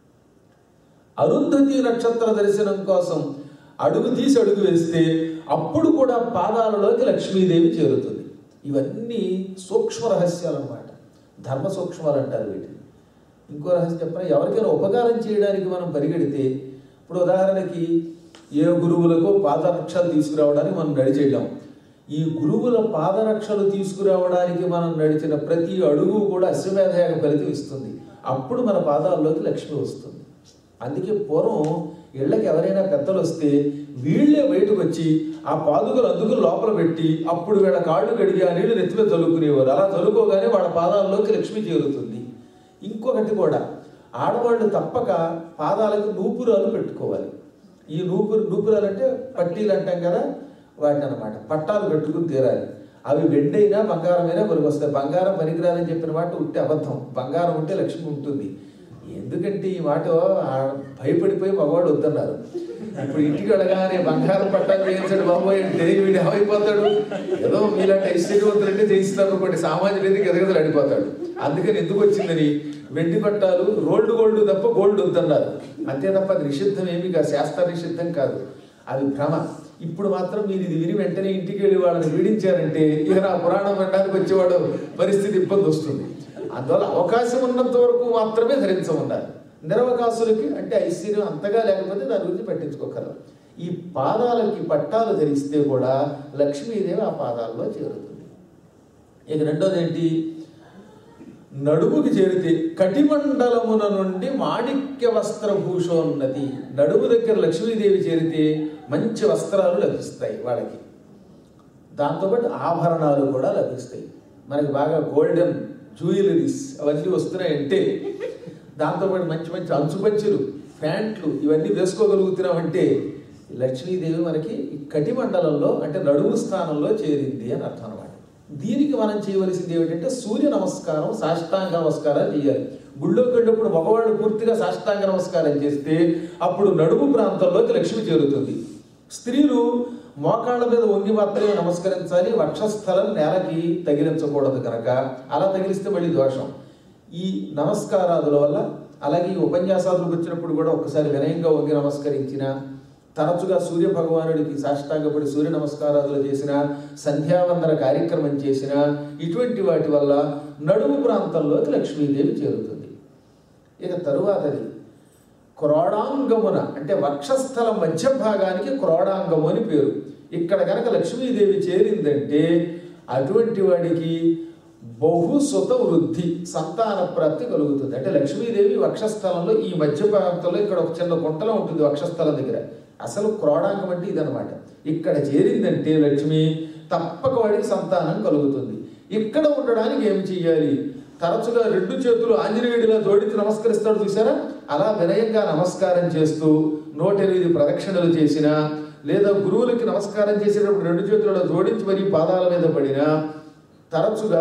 అరుంధతి నక్షత్ర దర్శనం కోసం అడుగు తీసి అడుగు వేస్తే అప్పుడు కూడా పాదాలలోకి లక్ష్మీదేవి చేరుతుంది ఇవన్నీ సూక్ష్మ రహస్యాలు అన్నమాట ధర్మ సూక్ష్మాలు అంటారు వీటిని ఇంకో రహస్యం చెప్పిన ఎవరికైనా ఉపకారం చేయడానికి మనం పరిగెడితే ఇప్పుడు ఉదాహరణకి ఏ గురువులకు పాదరక్షలు తీసుకురావడానికి మనం నడిచేయడం ఈ గురువుల పాదరక్షలు తీసుకురావడానికి మనం నడిచిన ప్రతి అడుగు కూడా అశ్వమేధయాగ ఫలితం ఇస్తుంది అప్పుడు మన పాదాల్లోకి లక్ష్మి వస్తుంది అందుకే పూర్వం ఇళ్ళకి ఎవరైనా పెద్దలు వస్తే వీళ్ళే బయటకు వచ్చి ఆ పాదుకలు అందుకు లోపల పెట్టి అప్పుడు వీళ్ళ కాళ్ళు కడిగి ఆ నీళ్లు నెత్తిలో చల్లుకునేవారు అలా చల్లుకోగానే వాళ్ళ పాదాల్లోకి లక్ష్మి చేరుతుంది ఇంకొకటి కూడా ఆడవాళ్ళు తప్పక పాదాలకు నూపురాలు పెట్టుకోవాలి ఈ నూపురు నూపురాలు అంటే పట్టీలు అంటాం కదా వాటిని అనమాట పట్టాలు పెట్టుకుని తీరాలి అవి వెండైనా బంగారమైనా మనకు వస్తాయి బంగారం పనికిరాదని చెప్పిన మాట ఉంటే అబద్ధం బంగారం ఉంటే లక్ష్మి ఉంటుంది ఎందుకంటే ఈ మాట ఆ భయపడిపోయి మగవాడు వద్దన్నారు ఇప్పుడు ఇంటికి వెళ్ళగానే బంగారం పట్టాలు చేయించాడు బాబోయ్ అంటే వీడు ఏమైపోతాడు ఏదో మీలాంటి ఐశ్వర్యవంతులంటే చేయిస్తారు అనుకోండి సామాన్యుడు ఎందుకు ఎదగదలు అడిపోతాడు అందుకని ఎందుకు వచ్చిందని వెండి పట్టాలు రోల్డ్ గోల్డ్ తప్ప గోల్డ్ వద్దన్నారు అంతే తప్ప అది నిషిద్ధం ఏమి కాదు శాస్త్ర నిషిద్ధం కాదు అది భ్రమ ఇప్పుడు మాత్రం మీరు ఇది విని వెంటనే ఇంటికి వెళ్ళి వాళ్ళని వీడించారంటే ఇక నా పురాణం వినడానికి వచ్చేవాడు పరిస్థితి ఇబ్బంది వస్తుంది అందువల్ల అవకాశం ఉన్నంత వరకు మాత్రమే ధరించమన్నారు నిరవకాశులకి అంటే ఐశ్వర్యం అంతగా లేకపోతే దాని గురించి పట్టించుకోకర్ల ఈ పాదాలకి పట్టాలు ధరిస్తే కూడా లక్ష్మీదేవి ఆ పాదాల్లో చేరుతుంది ఇక రెండోది ఏంటి నడుముకి చేరితే కటిమండలమున నుండి మాణిక్య వస్త్రభూషోన్నతి నడుము దగ్గర లక్ష్మీదేవి చేరితే మంచి వస్త్రాలు లభిస్తాయి వాళ్ళకి దాంతోపాటు ఆభరణాలు కూడా లభిస్తాయి మనకి బాగా గోల్డెన్ జ్యువెలరీస్ అవన్నీ వస్తున్నాయంటే దాంతోపాటు మంచి మంచి అంచుపంచులు ప్యాంట్లు ఇవన్నీ వేసుకోగలుగుతున్నామంటే లక్ష్మీదేవి మనకి ఈ కటిమండలంలో అంటే నడుము స్థానంలో చేరింది అని అర్థం అనమాట దీనికి మనం చేయవలసింది ఏమిటంటే సూర్య నమస్కారం సాష్టాంగ నమస్కారం చేయాలి గుళ్ళోకి వెళ్ళినప్పుడు మగవాళ్ళు పూర్తిగా సాష్టాంగ నమస్కారం చేస్తే అప్పుడు నడుము ప్రాంతంలోకి లక్ష్మి చేరుతుంది స్త్రీలు మోకాళ్ళ మీద వంగి మాత్రమే నమస్కరించాలి వక్షస్థలం నేలకి తగిలించకూడదు కనుక అలా తగిలిస్తే మళ్ళీ దోషం ఈ నమస్కారాదుల వల్ల అలాగే ఈ ఉపన్యాసాదులకు వచ్చినప్పుడు కూడా ఒకసారి వినయంగా వంగి నమస్కరించిన తరచుగా సూర్య భగవానుడికి సాష్టాంగపడి సూర్య నమస్కారాలు చేసిన సంధ్యావందన కార్యక్రమం చేసిన ఇటువంటి వాటి వల్ల నడుము ప్రాంతంలోకి లక్ష్మీదేవి చేరుతుంది ఇక తరువాతది క్రోడాంగమున అంటే వక్షస్థల మధ్య భాగానికి క్రోడాంగము అని పేరు ఇక్కడ కనుక లక్ష్మీదేవి చేరిందంటే అటువంటి వాడికి బహుసుత వృద్ధి సంతాన ప్రాప్తి కలుగుతుంది అంటే లక్ష్మీదేవి వక్షస్థలంలో ఈ మధ్య ప్రాంతంలో ఇక్కడ ఒక చిన్న గుంటలో ఉంటుంది వక్షస్థలం దగ్గర అసలు క్రోడాంగం అంటే ఇదనమాట ఇక్కడ చేరిందంటే లక్ష్మి తప్పక వాడికి సంతానం కలుగుతుంది ఇక్కడ ఉండడానికి ఏం చెయ్యాలి తరచుగా రెండు చేతులు ఆంజనేయుడిలా జోడించి నమస్కరిస్తాడు చూసారా అలా వినయంగా నమస్కారం చేస్తూ నూట ఎనిమిది ప్రదక్షిణలు చేసినా లేదా గురువులకి నమస్కారం చేసేటప్పుడు రెండు చేతులలో జోడించి మరీ పాదాల మీద పడినా తరచుగా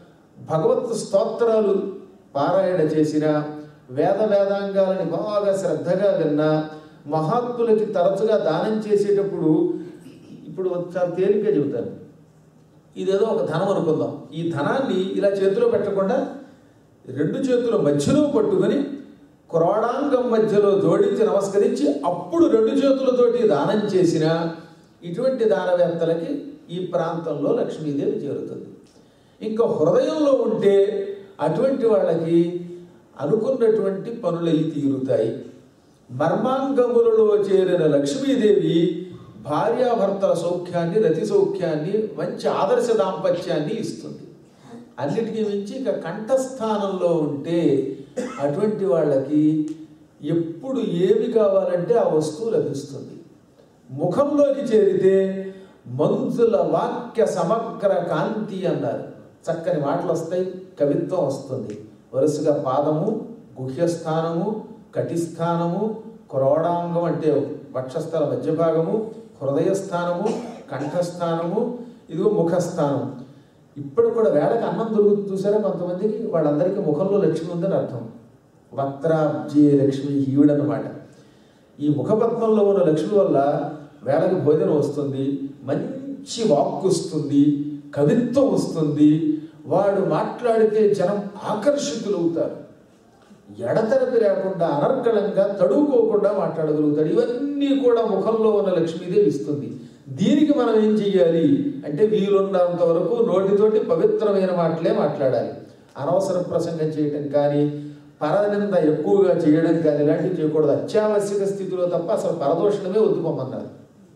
భగవత్ స్తోత్రాలు పారాయణ చేసిన వేద వేదాంగాలని బాగా శ్రద్ధగా విన్నా మహాత్ములకి తరచుగా దానం చేసేటప్పుడు ఇప్పుడు చాలా తేలిగ్గా చెబుతాను ఇదేదో ఒక ధనం అనుకుందాం ఈ ధనాన్ని ఇలా చేతిలో పెట్టకుండా రెండు చేతుల మధ్యలో పట్టుకొని క్రోడాంగం మధ్యలో జోడించి నమస్కరించి అప్పుడు రెండు చేతులతోటి దానం చేసిన ఇటువంటి దానవేత్తలకి ఈ ప్రాంతంలో లక్ష్మీదేవి చేరుతుంది ఇంకా హృదయంలో ఉంటే అటువంటి వాళ్ళకి అనుకున్నటువంటి పనులై తీరుతాయి మర్మాంగములలో చేరిన లక్ష్మీదేవి భార్యాభర్తల సౌఖ్యాన్ని రతి సౌఖ్యాన్ని మంచి ఆదర్శ దాంపత్యాన్ని ఇస్తుంది అన్నిటికీ మించి ఇక కంఠస్థానంలో ఉంటే అటువంటి వాళ్ళకి ఎప్పుడు ఏమి కావాలంటే ఆ వస్తువు లభిస్తుంది ముఖంలోకి చేరితే మంజుల వాక్య సమగ్ర కాంతి అన్నారు చక్కని మాటలు వస్తాయి కవిత్వం వస్తుంది వరుసగా పాదము గుహ్యస్థానము కటిస్థానము క్రోడాంగం అంటే వక్షస్థల మధ్య భాగము హృదయస్థానము కంఠస్థానము ఇదిగో ముఖస్థానం ఇప్పుడు కూడా వేళకి అన్నం దొరుకుతుంది చూసారా కొంతమందికి వాళ్ళందరికీ ముఖంలో లక్ష్మి ఉందని అర్థం వక్రాబ్జే లక్ష్మి ఈవిడనమాట ఈ ముఖపద్మంలో ఉన్న లక్ష్మి వల్ల వేళకి భోజనం వస్తుంది మంచి వాక్కు వస్తుంది కవిత్వం వస్తుంది వాడు మాట్లాడితే జనం ఆకర్షితులవుతారు ఎడతెరపి లేకుండా అనర్గళంగా తడువుకోకుండా మాట్లాడగలుగుతాడు ఇవన్నీ కూడా ముఖంలో ఉన్న లక్ష్మీదేవి ఇస్తుంది దీనికి మనం ఏం చెయ్యాలి అంటే వీలున్నంత వరకు నోటితోటి పవిత్రమైన మాటలే మాట్లాడాలి అనవసర ప్రసంగం చేయటం కానీ పరనింద ఎక్కువగా చేయడం కానీ ఇలాంటివి చేయకూడదు అత్యావశ్యక స్థితిలో తప్ప అసలు పరదోషణమే వద్దుకోమన్నారు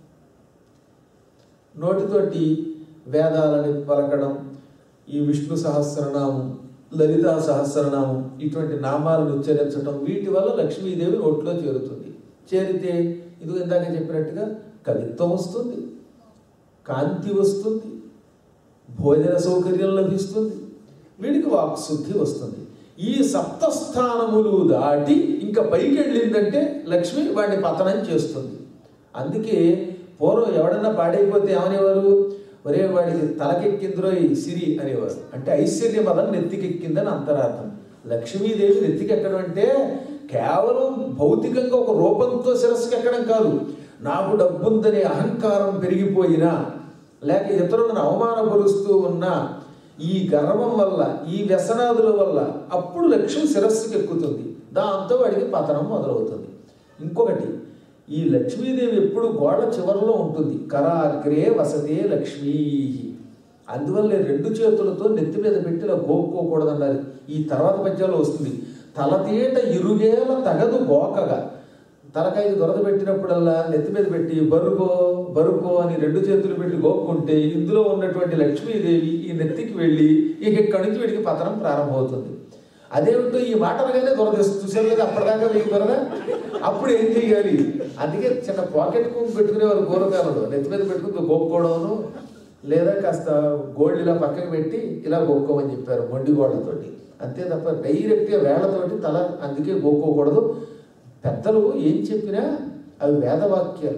నోటితోటి వేదాలని పలకడం ఈ విష్ణు సహస్రనామం లలితా సహస్రనామం ఇటువంటి నామాలను ఉచ్చరించడం వీటి వల్ల లక్ష్మీదేవి నోట్లో చేరుతుంది చేరితే ఇది ఇందాక చెప్పినట్టుగా కవిత్వం వస్తుంది కాంతి వస్తుంది భోజన సౌకర్యం లభిస్తుంది వీడికి వాక్శుద్ధి వస్తుంది ఈ సప్తస్థానములు దాటి ఇంకా పైకి వెళ్ళిందంటే లక్ష్మి వాడిని పతనం చేస్తుంది అందుకే పూర్వం ఎవడన్నా పాడైపోతే ఏమనేవారు ఒరే వాడికి తలకెక్కిందిరో ఈ సిరి అనేవారు అంటే ఐశ్వర్య పదం నెత్తికెక్కిందని అంతరార్థం లక్ష్మీదేవి నెత్తికెక్కడం అంటే కేవలం భౌతికంగా ఒక రూపంతో శిరస్సుకి ఎక్కడం కాదు నాకు డబ్బుందనే అహంకారం పెరిగిపోయినా లేక ఇతరులను అవమానపరుస్తూ ఉన్నా ఈ గర్వం వల్ల ఈ వ్యసనాదుల వల్ల అప్పుడు లక్ష్యం శిరస్సుకి ఎక్కుతుంది దాంతో వాడికి పతనం మొదలవుతుంది ఇంకొకటి ఈ లక్ష్మీదేవి ఎప్పుడు గోడ చివరిలో ఉంటుంది కరాగ్రే వసతే లక్ష్మీ అందువల్ల రెండు చేతులతో నెత్తి మీద పెట్టి ఇలా గోక్కోకూడదన్నారు ఈ తర్వాత పద్యాల్లో వస్తుంది తలతీట ఇరుగేల తగదు గోకగా తలకాయకి దొరద పెట్టినప్పుడల్లా నెత్తి మీద పెట్టి బరుకో బరుకో అని రెండు చేతులు పెట్టి గోక్కుంటే ఇందులో ఉన్నటువంటి లక్ష్మీదేవి ఈ నెత్తికి వెళ్ళి ఇక ఇక్కడి నుంచి వీడికి పతనం ప్రారంభమవుతుంది అదేమిటో ఈ మాట అనగానే దొరద చూసారు కదా అప్పటిదాకా మీకు దొరద అప్పుడు ఏం చెయ్యాలి అందుకే చిన్న పాకెట్ కుంకు పెట్టుకునేవారు పూర్వకాలంలో నెత్తి మీద పెట్టుకుని గోక్కోవడము లేదా కాస్త గోల్డ్ ఇలా పక్కకి పెట్టి ఇలా గోక్కోమని చెప్పారు మొండి గోళ్ళతోటి అంతే తప్ప డైరెక్ట్గా వేళ్లతోటి తల అందుకే గోక్కోకూడదు పెద్దలు ఏం చెప్పినా అవి వేదవాక్యాలు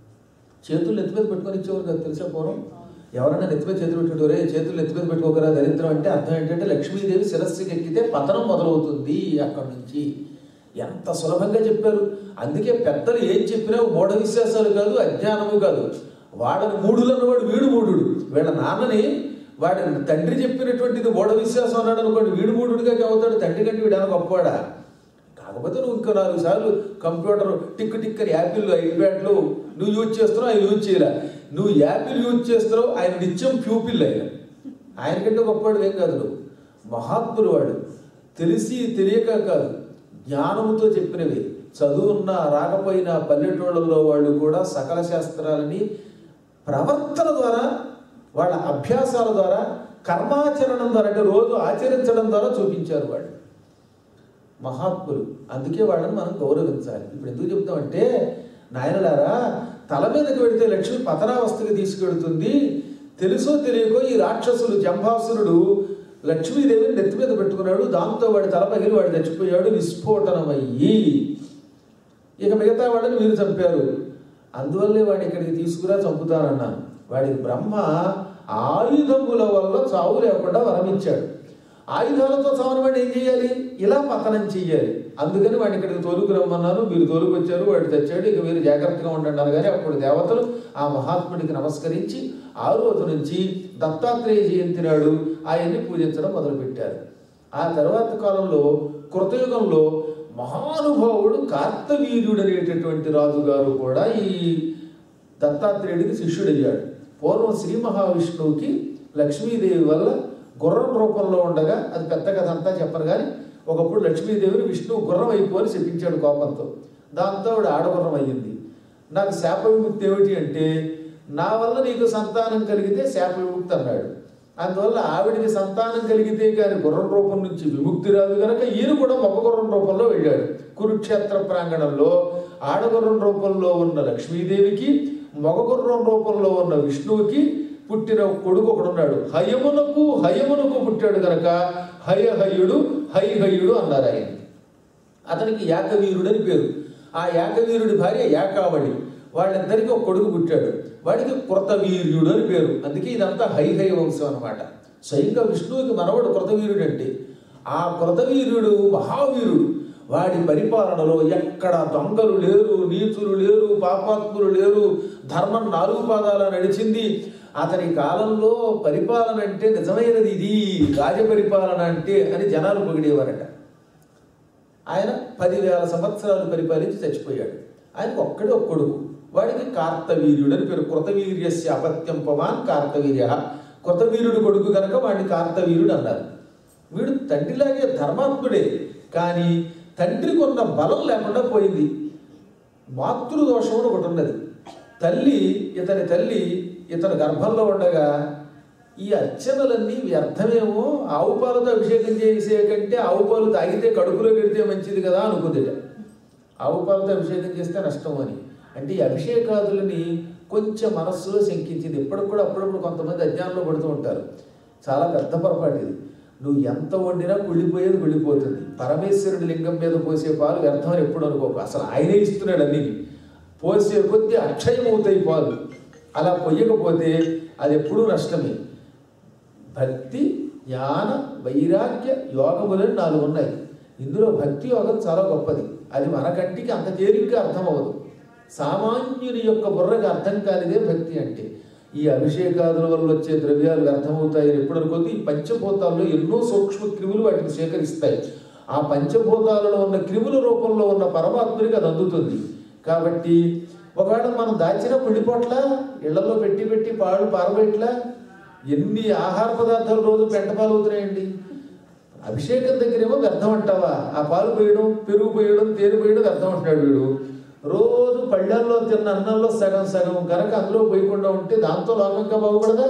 చేతులు నెత్తి మీద పెట్టుకొని ఇచ్చేవారు కదా తెలుసా పూర్వం ఎవరైనా నెత్తి మీద చేతులు పెట్టుకుంటారే చేతులు నెత్తి మీద పెట్టుకోకరా దరిద్రం అంటే అర్థం ఏంటంటే లక్ష్మీదేవి శిరస్సుకి ఎక్కితే పతనం మొదలవుతుంది అక్కడి నుంచి ఎంత సులభంగా చెప్పారు అందుకే పెద్దలు ఏం చెప్పినా మూఢ విశ్వాసాలు కాదు అజ్ఞానము కాదు వాడని మూడులన్న వాడు వీడు మూడు వీళ్ళ నాన్నని వాడి తండ్రి చెప్పినటువంటిది మూఢ విశ్వాసం అన్నాడు అనుకోండి వీడు మూడుగా అవుతాడు తండ్రి కంటే వీడు గొప్పవాడా కాకపోతే నువ్వు ఇంకో నాలుగు సార్లు కంప్యూటర్ టిక్ టిక్ అని యాపిల్ ఐప్యాడ్లు నువ్వు యూజ్ చేస్తున్నావు ఆయన యూజ్ చేయలే నువ్వు యాపిల్ యూజ్ చేస్తున్నావు ఆయన నిత్యం ప్యూపిల్ ఆయన ఆయనకంటే గొప్పవాడు ఏం కాదు నువ్వు మహాత్ముడు వాడు తెలిసి తెలియక కాదు జ్ఞానముతో చెప్పినవి చదువున్నా రాకపోయినా పల్లెటూళ్ళలో వాళ్ళు కూడా సకల శాస్త్రాలని ప్రవర్తన ద్వారా వాళ్ళ అభ్యాసాల ద్వారా కర్మాచరణం ద్వారా అంటే రోజు ఆచరించడం ద్వారా చూపించారు వాళ్ళు మహాత్ములు అందుకే వాళ్ళని మనం గౌరవించాలి ఇప్పుడు ఎందుకు చెప్తామంటే నాయనలారా తల మీదకి వెడితే లక్ష్మి పతనావస్థకి తీసుకెడుతుంది తెలుసో తెలియకో ఈ రాక్షసులు జంభాసురుడు లక్ష్మీదేవిని నెత్తి మీద పెట్టుకున్నాడు దాంతో వాడి తల పగిలి వాడు చచ్చిపోయాడు విస్ఫోటనమయ్యి ఇక మిగతా వాళ్ళని మీరు చంపారు అందువల్లే వాడిని ఇక్కడికి తీసుకురా చంపుతానన్నాను వాడికి బ్రహ్మ ఆయుధముల వల్ల చావు లేకుండా వరమిచ్చాడు ఆయుధాలతో చావుని వాడు ఏం చేయాలి ఇలా పతనం చెయ్యాలి అందుకని వాడిని ఇక్కడికి తోలుకు రమ్మన్నాను మీరు తోలుకొచ్చారు వాడు తెచ్చాడు ఇక మీరు జాగ్రత్తగా ఉండండి అనగానే అప్పుడు దేవతలు ఆ మహాత్ముడికి నమస్కరించి ఆ రోజు నుంచి దత్తాత్రేయ జయంతి నాడు ఆయన్ని పూజించడం మొదలుపెట్టారు ఆ తర్వాత కాలంలో కృతయుగంలో మహానుభావుడు కార్తవీర్యుడు అనేటటువంటి రాజుగారు కూడా ఈ దత్తాత్రేయుడికి శిష్యుడయ్యాడు పూర్వం శ్రీ మహావిష్ణువుకి లక్ష్మీదేవి వల్ల గుర్రం రూపంలో ఉండగా అది పెద్ద కథ అంతా చెప్పను కానీ ఒకప్పుడు లక్ష్మీదేవిని విష్ణువు గుర్రం అయిపో అని చెప్పించాడు కోపంతో దాంతో ఆవిడ ఆడగుర్రం అయ్యింది నాకు శాప విముక్తి ఏమిటి అంటే నా వల్ల నీకు సంతానం కలిగితే శాప విముక్తి అన్నాడు అందువల్ల ఆవిడికి సంతానం కలిగితే కానీ గుర్రం రూపం నుంచి విముక్తి రాదు కనుక ఈయన కూడా మగ గుర్రం రూపంలో వెళ్ళాడు కురుక్షేత్ర ప్రాంగణంలో ఆడగుర్రం రూపంలో ఉన్న లక్ష్మీదేవికి మగ గుర్రం రూపంలో ఉన్న విష్ణువుకి పుట్టిన కొడుకు ఒకడున్నాడు హయమునకు హయమునకు పుట్టాడు గనక హయ హయుడు హై హయుడు అన్నారు ఆయన అతనికి యాకవీరుడు అని పేరు ఆ యాకవీరుడి భార్య యాకావళి వాళ్ళిద్దరికి ఒక కొడుకు పుట్టాడు వాడికి కృతవీర్యుడు అని పేరు అందుకే ఇదంతా హై హై వంశం అనమాట స్వయంగా విష్ణువుకి మనవడు కృతవీరుడు అంటే ఆ కృతవీర్యుడు మహావీరుడు వాడి పరిపాలనలో ఎక్కడ దొంగలు లేరు నీచులు లేరు పాపాత్ములు లేరు ధర్మం నాలుగు పాదాల నడిచింది అతని కాలంలో పరిపాలన అంటే నిజమైనది ఇది రాజ పరిపాలన అంటే అని జనాలు పొగిడేవారట ఆయన పదివేల సంవత్సరాలు పరిపాలించి చచ్చిపోయాడు ఆయనకు ఒక్కడే ఒక కొడుకు వాడికి కార్తవీర్యుడు అని పేరు కృతవీర్యస్య అపత్యం పవాన్ కార్తవీర్య కృతవీరుడు కొడుకు కనుక వాడిని కార్తవీరుడు అన్నారు వీడు తండ్రిలాగే ధర్మాత్ముడే కానీ తండ్రికి ఉన్న బలం లేకుండా పోయింది మాతృదోషం అని ఒకటి ఉన్నది తల్లి ఇతని తల్లి ఇతని గర్భంలో ఉండగా ఈ అర్చనలన్నీ వ్యర్థమేమో ఆవు పాలతో అభిషేకం చేసే కంటే ఆవు పాలు తాగితే కడుపులో పెడితే మంచిది కదా అనుకుందిట ఆవు పాలతో అభిషేకం చేస్తే నష్టం అని అంటే ఈ అభిషేకాదులని కొంచెం మనస్సులో శంకించింది ఇప్పటికి కూడా అప్పుడప్పుడు కొంతమంది అజ్ఞానంలో పడుతూ ఉంటారు చాలా పెద్ద పొరపాటు ఇది నువ్వు ఎంత వండినా కుళ్ళిపోయేది కుళ్ళిపోతుంది పరమేశ్వరుడి లింగం మీద పోసే పాలు వ్యర్థమని ఎప్పుడు అనుకోకు అసలు ఆయనే ఇస్తున్నాడు అన్ని పోసే కొద్దీ అక్షయమవుతాయి పాలు అలా పొయ్యకపోతే అది ఎప్పుడూ నష్టమే భక్తి జ్ఞాన వైరాగ్య యోగములని నాలుగు ఉన్నాయి ఇందులో భక్తి యోగం చాలా గొప్పది అది మన కంటికి అంత తేలిగ్గా అర్థమవదు సామాన్యుని యొక్క బుర్రకి అర్థం కానిదే భక్తి అంటే ఈ అభిషేకాదుల వల్ల వచ్చే ద్రవ్యాలు వ్యర్థమవుతాయని ఎప్పుడు అనుకోద్ది ఈ పంచభూతాల్లో ఎన్నో సూక్ష్మ క్రిములు వాటిని సేకరిస్తాయి ఆ పంచభూతాలలో ఉన్న క్రిముల రూపంలో ఉన్న పరమాత్మునికి అది అందుతుంది కాబట్టి ఒకవేళ మనం దాచిన పుండిపోట్ల ఇళ్లలో పెట్టి పెట్టి పాడు పారబెట్ల ఎన్ని ఆహార పదార్థాలు రోజు పెంట పాలు అవుతున్నాయండి అభిషేకం దగ్గరేమో వ్యర్థం అంటావా ఆ పాలు పోయడం పెరుగు పోయడం తేనె పోయడం వ్యర్థం అంటున్నాడు వీడు రోజు పళ్ళల్లో తిన్న అన్నంలో సగం సగం కనుక అందులో పోయకుండా ఉంటే దాంతో లోకంగా బాగుపడదా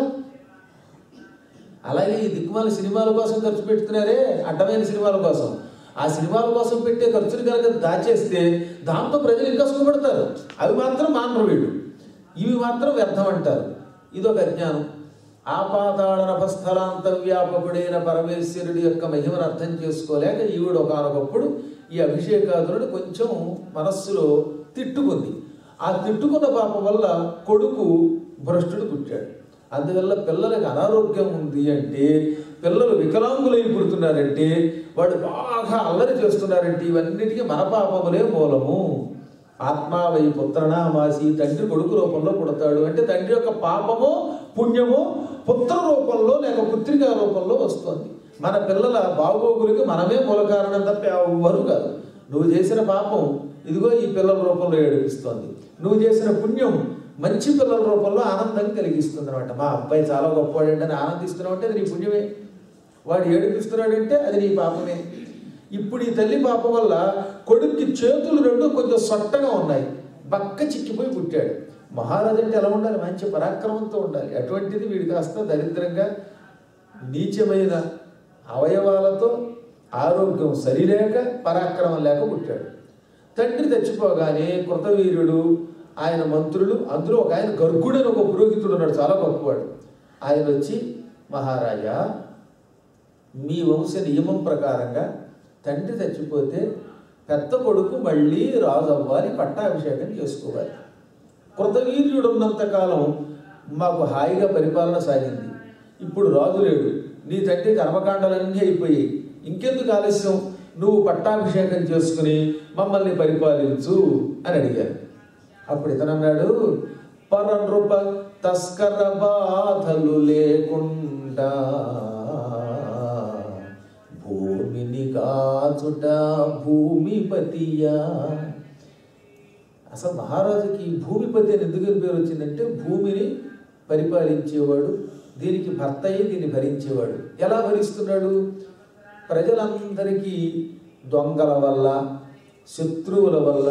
అలాగే ఈ దిక్కుమాల సినిమాల కోసం ఖర్చు పెడుతున్నారే అడ్డమైన సినిమాల కోసం ఆ సినిమాల కోసం పెట్టే ఖర్చులు కనుక దాచేస్తే దాంతో ప్రజలు ఇంకా సుఖపడతారు అవి మాత్రం మానరు వీళ్ళు ఇవి మాత్రం వ్యర్థం అంటారు ఇదొక అజ్ఞానం ఆపాతాళ నభస్థలాంత వ్యాపకుడైన పరమేశ్వరుడి యొక్క మహిమను అర్థం చేసుకోలేక ఈవిడ ఒకనొకప్పుడు ఈ అభిషేకాదులను కొంచెం మనస్సులో తిట్టుకుంది ఆ తిట్టుకున్న పాపం వల్ల కొడుకు భ్రష్టుడు పుట్టాడు అందువల్ల పిల్లలకు అనారోగ్యం ఉంది అంటే పిల్లలు వికలాంగులై పుడుతున్నారంటే వాడు బాగా అల్లరి చేస్తున్నారంటే ఇవన్నిటికీ మన పాపములే మూలము ఆత్మావై పుత్రనామాసి తండ్రి కొడుకు రూపంలో పుడతాడు అంటే తండ్రి యొక్క పాపమో పుణ్యమో పుత్ర రూపంలో లేక పుత్రికా రూపంలో వస్తుంది మన పిల్లల బాగోగులకి మనమే మూల కారణం తప్ప ఎవ్వరు కాదు నువ్వు చేసిన పాపం ఇదిగో ఈ పిల్లల రూపంలో ఏడిపిస్తోంది నువ్వు చేసిన పుణ్యం మంచి పిల్లల రూపంలో ఆనందం కలిగిస్తుంది అనమాట మా అబ్బాయి చాలా గొప్పవాడంటే అని ఆనందిస్తున్నావు అంటే అది నీ పుణ్యమే వాడు ఏడిపిస్తున్నాడంటే అది నీ పాపమే ఇప్పుడు ఈ తల్లి పాపం వల్ల కొడుక్కి చేతులు రెండు కొంచెం సొట్టగా ఉన్నాయి బక్క చిక్కిపోయి పుట్టాడు మహారాజు అంటే ఎలా ఉండాలి మంచి పరాక్రమంతో ఉండాలి అటువంటిది వీడి కాస్త దరిద్రంగా నీచమైన అవయవాలతో ఆరోగ్యం సరిలేక పరాక్రమం లేక పుట్టాడు తండ్రి చచ్చిపోగానే కృతవీర్యుడు ఆయన మంత్రులు అందులో ఒక ఆయన గర్గుడు అని ఒక పురోహితుడు ఉన్నాడు చాలా గొప్పవాడు ఆయన వచ్చి మహారాజా మీ వంశ నియమం ప్రకారంగా తండ్రి చచ్చిపోతే పెద్ద కొడుకు మళ్ళీ రాజు అవ్వాలి పట్టాభిషేకం చేసుకోవాలి కృతవీర్యుడు ఉన్నంతకాలం మాకు హాయిగా పరిపాలన సాగింది ఇప్పుడు రాజు లేడు నీ తండ్రి కర్మకాండాలన్నీ అయిపోయాయి ఇంకెందుకు ఆలస్యం నువ్వు పట్టాభిషేకం చేసుకుని మమ్మల్ని పరిపాలించు అని అడిగారు అప్పుడు ఇతనన్నాడు పరనృప తస్కర బాధలు లేకుండా భూమిని కాచుట భూమిపతియా అసలు మహారాజుకి భూమిపతి అని ఎందుకు పేరు వచ్చిందంటే భూమిని పరిపాలించేవాడు దీనికి భర్త అయ్యి దీన్ని భరించేవాడు ఎలా భరిస్తున్నాడు ప్రజలందరికీ దొంగల వల్ల శత్రువుల వల్ల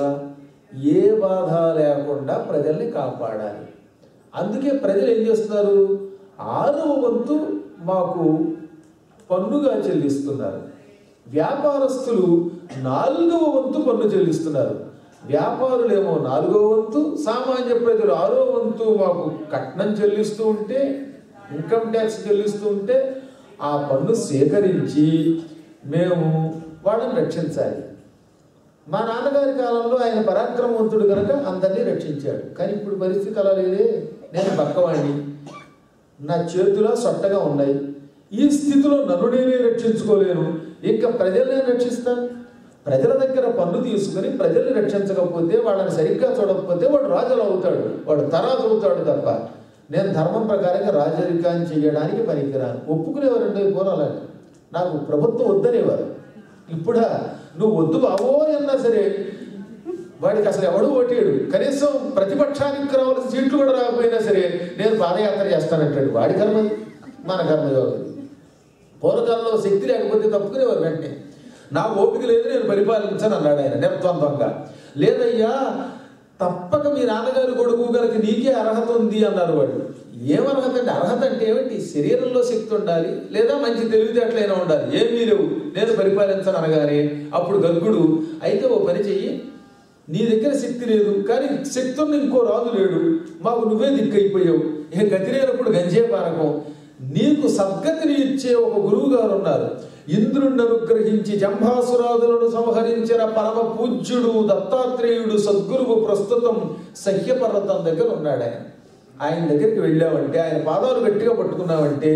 ఏ బాధ లేకుండా ప్రజల్ని కాపాడాలి అందుకే ప్రజలు ఏం చేస్తున్నారు ఆరవ వంతు మాకు పన్నుగా చెల్లిస్తున్నారు వ్యాపారస్తులు నాలుగవ వంతు పన్ను చెల్లిస్తున్నారు వ్యాపారులేమో నాలుగవ వంతు సామాన్య ప్రజలు ఆరో వంతు మాకు కట్నం చెల్లిస్తూ ఉంటే ఇన్కమ్ ట్యాక్స్ చెల్లిస్తూ ఉంటే ఆ పన్ను సేకరించి మేము వాళ్ళని రక్షించాలి మా నాన్నగారి కాలంలో ఆయన పరాక్రమవంతుడు కనుక అందరినీ రక్షించాడు కానీ ఇప్పుడు పరిస్థితి అలా లేదే నేను పక్కవాణ్ణి నా చేతులో సొట్టగా ఉన్నాయి ఈ స్థితిలో నన్ను నేనే రక్షించుకోలేను ఇంకా ప్రజల్ని రక్షిస్తాను ప్రజల దగ్గర పన్ను తీసుకుని ప్రజల్ని రక్షించకపోతే వాళ్ళని సరిగ్గా చూడకపోతే వాడు రాజులు అవుతాడు వాడు తరాజు అవుతాడు తప్ప నేను ధర్మం ప్రకారంగా రాజరికాన్ని చేయడానికి పనికిరాను ఒప్పుకునేవారండి పూర్వం అలాగే నాకు ప్రభుత్వం వద్దనేవారు ఇప్పుడా నువ్వు వద్దు బావో అన్నా సరే వాడికి అసలు ఎవడు ఓటేడు కనీసం ప్రతిపక్షానికి రావాల్సిన సీట్లు కూడా రాకపోయినా సరే నేను పాదయాత్ర చేస్తానంటాడు వాడి కర్మ మన కర్మ యోగం పూర్వకాలంలో శక్తి లేకపోతే తప్పుకునేవారు వెంటనే నా ఓపిక లేదు నేను పరిపాలించను అన్నాడు ఆయన నిర్ద్వంద్వంగా లేదయ్యా తప్పక మీ నాన్నగారి కొడుకు గారికి నీకే అర్హత ఉంది అన్నారు వాడు ఏమర్హత అంటే అర్హత అంటే ఏమిటి శరీరంలో శక్తి ఉండాలి లేదా మంచి తెలివితేటలైనా ఉండాలి ఏమీ లేవు నేను పరిపాలించను అనగానే అప్పుడు గర్గుడు అయితే ఓ పని చెయ్యి నీ దగ్గర శక్తి లేదు కానీ శక్తి ఉన్న ఇంకో రాజు లేడు మాకు నువ్వే దిక్కైపోయావు ఇక గతి లేనప్పుడు గంజే పానకం నీకు సద్గతిని ఇచ్చే ఒక గురువు గారు ఉన్నారు ఇంద్రుణ్ణి అనుగ్రహించి జంభాసురాదులను సంహరించిన పరమ పూజ్యుడు దత్తాత్రేయుడు సద్గురువు ప్రస్తుతం సహ్యపర్వతం దగ్గర ఉన్నాడు ఆయన ఆయన దగ్గరికి వెళ్ళావంటే ఆయన పాదాలు గట్టిగా పట్టుకున్నావంటే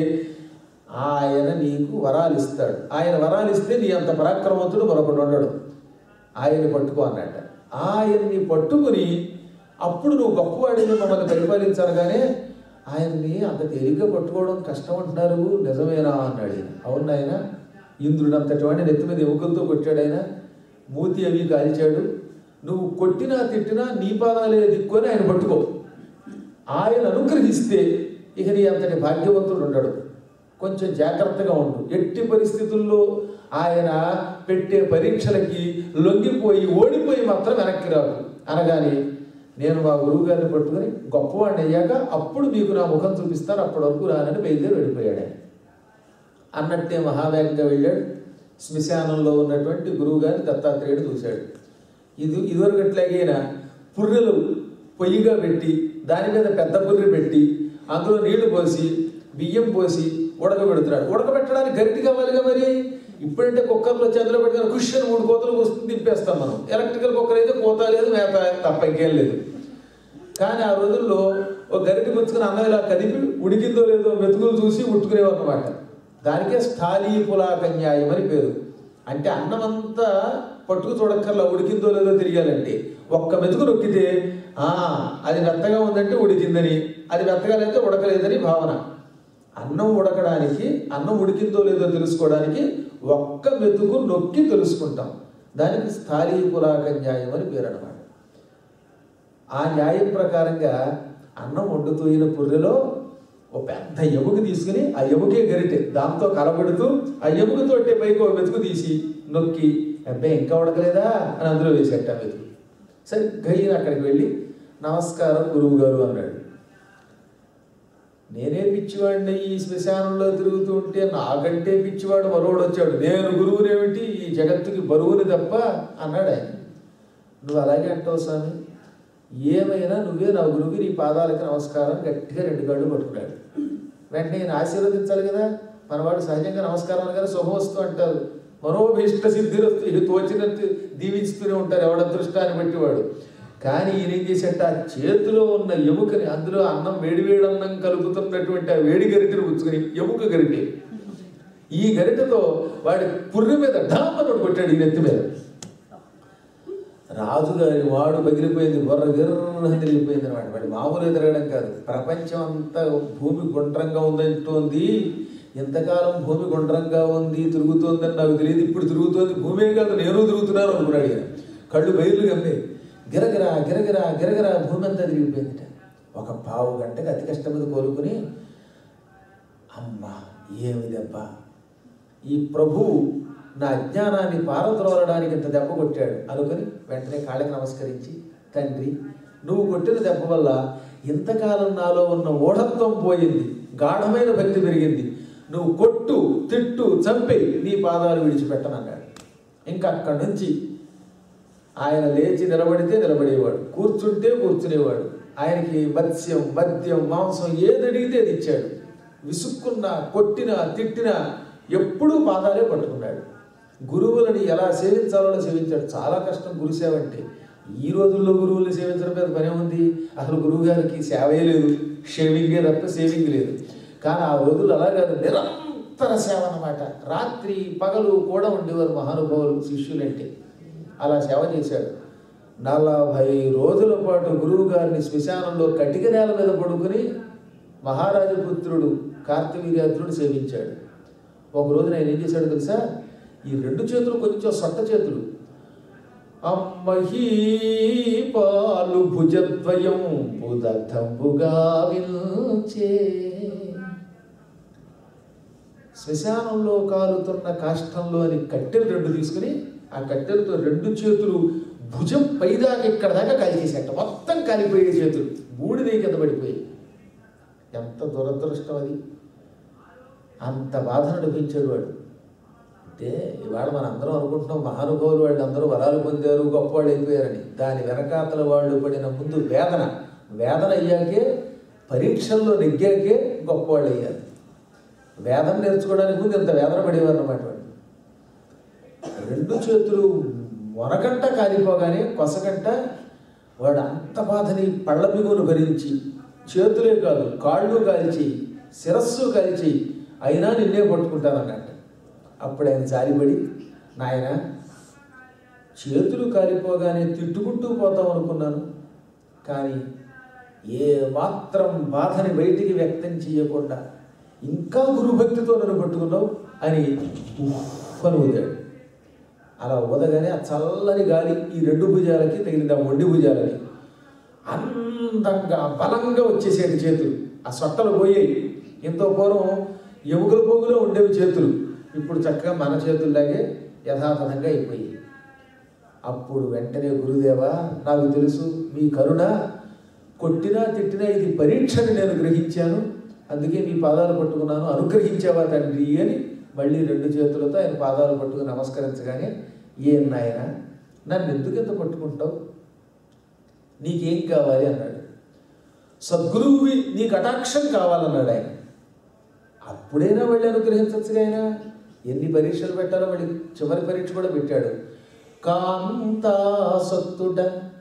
ఆయన నీకు వరాలు ఇస్తాడు ఆయన వరాలు ఇస్తే నీ అంత పరాక్రమవంతుడు మరొకడు ఉండడు ఆయన్ని పట్టుకో అన్నట్ట ఆయన్ని పట్టుకుని అప్పుడు నువ్వు గొప్పవాడిని మమ్మల్ని పరిపాలించనగానే ఆయన్ని అంత తేలిగ్గా పట్టుకోవడం కష్టం అంటున్నారు నిజమేనా అన్నాడు ఈయన. అవును ఆయన ఇంద్రుడు అంతటి వాడిని నెత్తి మీద ఎముకలతో కొట్టాడు ఆయన మూతి అవి కాల్చాడు నువ్వు కొట్టినా తిట్టినా నీ పాదాలే దిక్కుని ఆయన పట్టుకో ఆయన అనుగ్రహిస్తే ఇక నీ అంతటి భాగ్యవంతుడు ఉండడు కొంచెం జాగ్రత్తగా ఉండు ఎట్టి పరిస్థితుల్లో ఆయన పెట్టే పరీక్షలకి లొంగిపోయి ఓడిపోయి మాత్రం వెనక్కి రాదు అనగానే నేను మా గురువు గారిని పట్టుకుని గొప్పవాడిని అయ్యాక అప్పుడు మీకు నా ముఖం చూపిస్తాను అప్పటి వరకు రానని బయలుదేరి వెళ్ళిపోయాడు ఆయన అన్నట్టే మహావేగంగా వెళ్ళాడు శ్మశానంలో ఉన్నటువంటి గురువు గారిని దత్తాత్రేయుడు చూశాడు ఇది ఇదివరకు ఎట్లాగైనా పుర్రెలు పొయ్యిగా పెట్టి దాని మీద పెద్ద పుర్రె పెట్టి అందులో నీళ్లు పోసి బియ్యం పోసి ఉడకబెడుతున్నాడు ఉడకబెట్టడానికి గరిటి కావాలిగా మరి ఇప్పుడంటే కుక్కర్లో చేతిలో పెట్టుకుని కుషన్ మూడు కోతలు వస్తుంది తిప్పేస్తాం మనం ఎలక్ట్రికల్ కుక్కర్ అయితే కోత లేదు మేత తప్ప ఇంకేం లేదు కానీ ఆ రోజుల్లో ఒక గరిటి పుచ్చుకుని అన్నం ఇలా కదిపి ఉడికిందో లేదో మెతుకులు చూసి ఉట్టుకునేవారు అనమాట దానికే స్థాళీ పులాకన్యాయం అని పేరు అంటే అన్నం అంతా పట్టుకు చూడక్కర్లా ఉడికిందో లేదో తెలియాలంటే ఒక్క మెతుకు నొక్కితే ఆ అది మెత్తగా ఉందంటే ఉడికిందని అది మెత్తగా లేదంటే ఉడకలేదని భావన అన్నం ఉడకడానికి అన్నం ఉడికిందో లేదో తెలుసుకోవడానికి ఒక్క మెతుకు నొక్కి తెలుసుకుంటాం దానికి స్థాళీ పులాకన్యాయం అని పేరు అనమాట ఆ న్యాయం ప్రకారంగా అన్నం వండుతూయిన పుర్రెలో ఓ పెద్ద ఎముక తీసుకుని ఆ ఎముకే గరిటె దాంతో కలబెడుతూ ఆ ఎముకతోటి పైకి ఒక మెతుకు తీసి నొక్కి అబ్బాయి ఇంకా ఉడకలేదా అని అందులో వేసేట ఆ మెతుకు సరే గయ్యని అక్కడికి వెళ్ళి నమస్కారం గురువు గారు అన్నాడు నేనే పిచ్చివాడిని ఈ శ్మశానంలో తిరుగుతూ ఉంటే నాకంటే పిచ్చివాడు మరోడు వచ్చాడు నేను గురువునేమిటి ఈ జగత్తుకి బరువుని తప్ప అన్నాడు ఆయన నువ్వు అలాగే అంటావు స్వామి ఏమైనా నువ్వే నా గురువుకి నీ పాదాలకి నమస్కారం గట్టిగా రెండు కాళ్ళు పట్టుకున్నాడు వెంటనే ఈయన ఆశీర్వదించాలి కదా మనవాడు సహజంగా నమస్కారం అనగానే శుభవస్తు అంటారు మనోభీష్ట సిద్ధిరస్తు ఇది తోచినట్టు దీవిస్తూనే ఉంటారు ఎవడ దృష్టాన్ని బట్టి వాడు కానీ ఈయన ఏం చేసేట ఆ చేతిలో ఉన్న ఎముకని అందులో అన్నం వేడి వేడి అన్నం కలుపుతున్నటువంటి ఆ వేడి గరిటెను పుచ్చుకొని ఎముక గరిటె ఈ గరిటెతో వాడి పుర్రి మీద ఢామను కొట్టాడు ఈ నెత్తి మీద రాజుగారి వాడు పగిలిపోయింది బొర్ర గిర్ర తిరిగిపోయింది అనమాట వాడి మామూలుగా తిరగడం కాదు ప్రపంచం అంతా భూమి గుండ్రంగా ఉందంటోంది ఎంతకాలం భూమి గుండ్రంగా ఉంది తిరుగుతోందని నాకు తెలియదు ఇప్పుడు తిరుగుతోంది భూమే కాదు నేను తిరుగుతున్నాను అనుకున్నాడు ఈయన కళ్ళు బయలు గమ్మే గిరగిరా గిరగిరా గిరగిరా భూమి అంతా తిరిగిపోయిందిట ఒక పావు గంటకి అతి కష్టం మీద కోలుకుని అమ్మా ఏమి దెబ్బ ఈ ప్రభువు నా అజ్ఞానాన్ని పారద్రోలడానికి ఇంత దెబ్బ కొట్టాడు అనుకుని వెంటనే కాళ్ళకి నమస్కరించి తండ్రి నువ్వు కొట్టిన దెబ్బ వల్ల ఇంతకాలం నాలో ఉన్న ఓఢత్వం పోయింది గాఢమైన భక్తి పెరిగింది నువ్వు కొట్టు తిట్టు చంపి నీ పాదాలు విడిచిపెట్టనన్నాడు ఇంకా అక్కడి నుంచి ఆయన లేచి నిలబడితే నిలబడేవాడు కూర్చుంటే కూర్చునేవాడు ఆయనకి మత్స్యం మద్యం మాంసం ఏది అడిగితే అది ఇచ్చాడు విసుక్కున్నా కొట్టినా తిట్టినా ఎప్పుడూ పాదాలే పట్టుకున్నాడు గురువులని ఎలా సేవించాలో అలా సేవించాడు చాలా కష్టం గురుసేవ అంటే ఈ రోజుల్లో గురువుల్ని సేవించడం మీద పనే ఉంది అసలు గురువు గారికి సేవే లేదు షేవింగే తప్ప సేవింగ్ లేదు కానీ ఆ రోజులు అలా కాదు నిరంతర సేవ అన్నమాట రాత్రి పగలు కూడా ఉండేవారు మహానుభావులు శిష్యులంటే అలా సేవ చేశాడు నలభై రోజుల పాటు గురువు గారిని శ్మశానంలో కటిక నేల మీద పడుకుని మహారాజపుత్రుడు కార్తవీర్యాత్రుడు సేవించాడు ఒక రోజున ఆయన ఏం చేశాడు తెలుసా ఈ రెండు చేతులు కొంచెం సొట్ట చేతులు అమ్మహీ పాలు భుజద్వయం బుధంబుగా విల్చే శ్మశానంలో కాలుతున్న కాష్టంలోని కట్టెలు రెండు తీసుకుని ఆ కట్టెలతో రెండు చేతులు భుజం పైదాకా ఇక్కడ దాకా కాల్చేసేట మొత్తం కాలిపోయే చేతులు బూడిద కింద పడిపోయి ఎంత దురదృష్టం అది అంత బాధను అనిపించాడు వాడు అంటే ఇవాళ మన అందరం అనుకుంటున్నాం మహానుభావులు వాళ్ళు అందరూ వరాలు పొందారు గొప్పవాళ్ళు అయిపోయారని దాని వెనకాతల వాళ్ళు పడిన ముందు వేదన వేదన అయ్యాకే పరీక్షల్లో నెగ్గాకే గొప్పవాళ్ళు అయ్యారు వేదన నేర్చుకోవడానికి ముందు ఇంత వేదన పడేవారు అన్నమాట వాళ్ళు రెండు చేతులు మొనకంట కాలిపోగానే కొసకంట వాడు అంత బాధని పళ్ళ బిగును భరించి చేతులే కాదు కాళ్ళు కాల్చి శిరస్సు కాల్చి అయినా నిన్నే పట్టుకుంటానన్నట్టు అప్పుడు ఆయన జాలిపడి నాయన చేతులు కాలిపోగానే తిట్టుకుంటూ పోతాం అనుకున్నాను కానీ ఏ మాత్రం బాధని బయటికి వ్యక్తం చేయకుండా ఇంకా గురుభక్తితో నన్ను పట్టుకున్నావు అని ఉఫ్ఫని ఊదాడు అలా ఊదగానే ఆ చల్లని గాలి ఈ రెండు భుజాలకి తగిలింది ఆ మొండి భుజాలకి అందంగా బలంగా వచ్చేసేటి చేతులు ఆ సొట్టలు పోయాయి ఎంతో పూర్వం ఎముకల పొగులో ఉండేవి చేతులు ఇప్పుడు చక్కగా మన చేతుల్లాగే యథాతథంగా అయిపోయాయి అప్పుడు వెంటనే గురుదేవా నాకు తెలుసు మీ కరుణ కొట్టినా తిట్టినా ఇది పరీక్షని నేను గ్రహించాను అందుకే మీ పాదాలు పట్టుకున్నాను అనుగ్రహించావా తండ్రి అని మళ్ళీ రెండు చేతులతో ఆయన పాదాలు పట్టుకుని నమస్కరించగానే ఏం నాయన నన్ను ఎందుకు ఎంత పట్టుకుంటావు నీకేం కావాలి అన్నాడు సద్గురువువి నీ కటాక్షం కావాలన్నాడు ఆయన అప్పుడైనా వెళ్ళి అనుగ్రహించచ్చుగా ఆయన ఎన్ని పరీక్షలు పెట్టారో మళ్ళీ చివరి పరీక్ష కూడా పెట్టాడు కాంతాసత్తుడ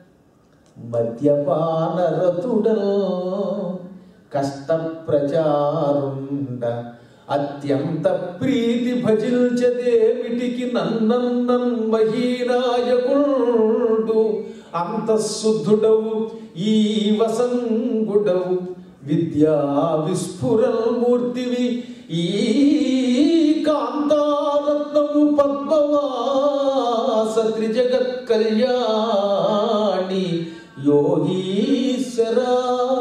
మద్యపానరతుడను కష్ట ప్రచారుండ అత్యంత ప్రీతి భజించదేమిటికి నన్నన్నన్ మహీనాయకుడు అంతఃశుద్ధుడవు ఈ వసంగుడవు విద్యా విస్ఫురల్మూర్తివి ఈ కాంతారత్నము పద్మవాస త్రిజగత్ కళ్యాణి యోగీశ్వరా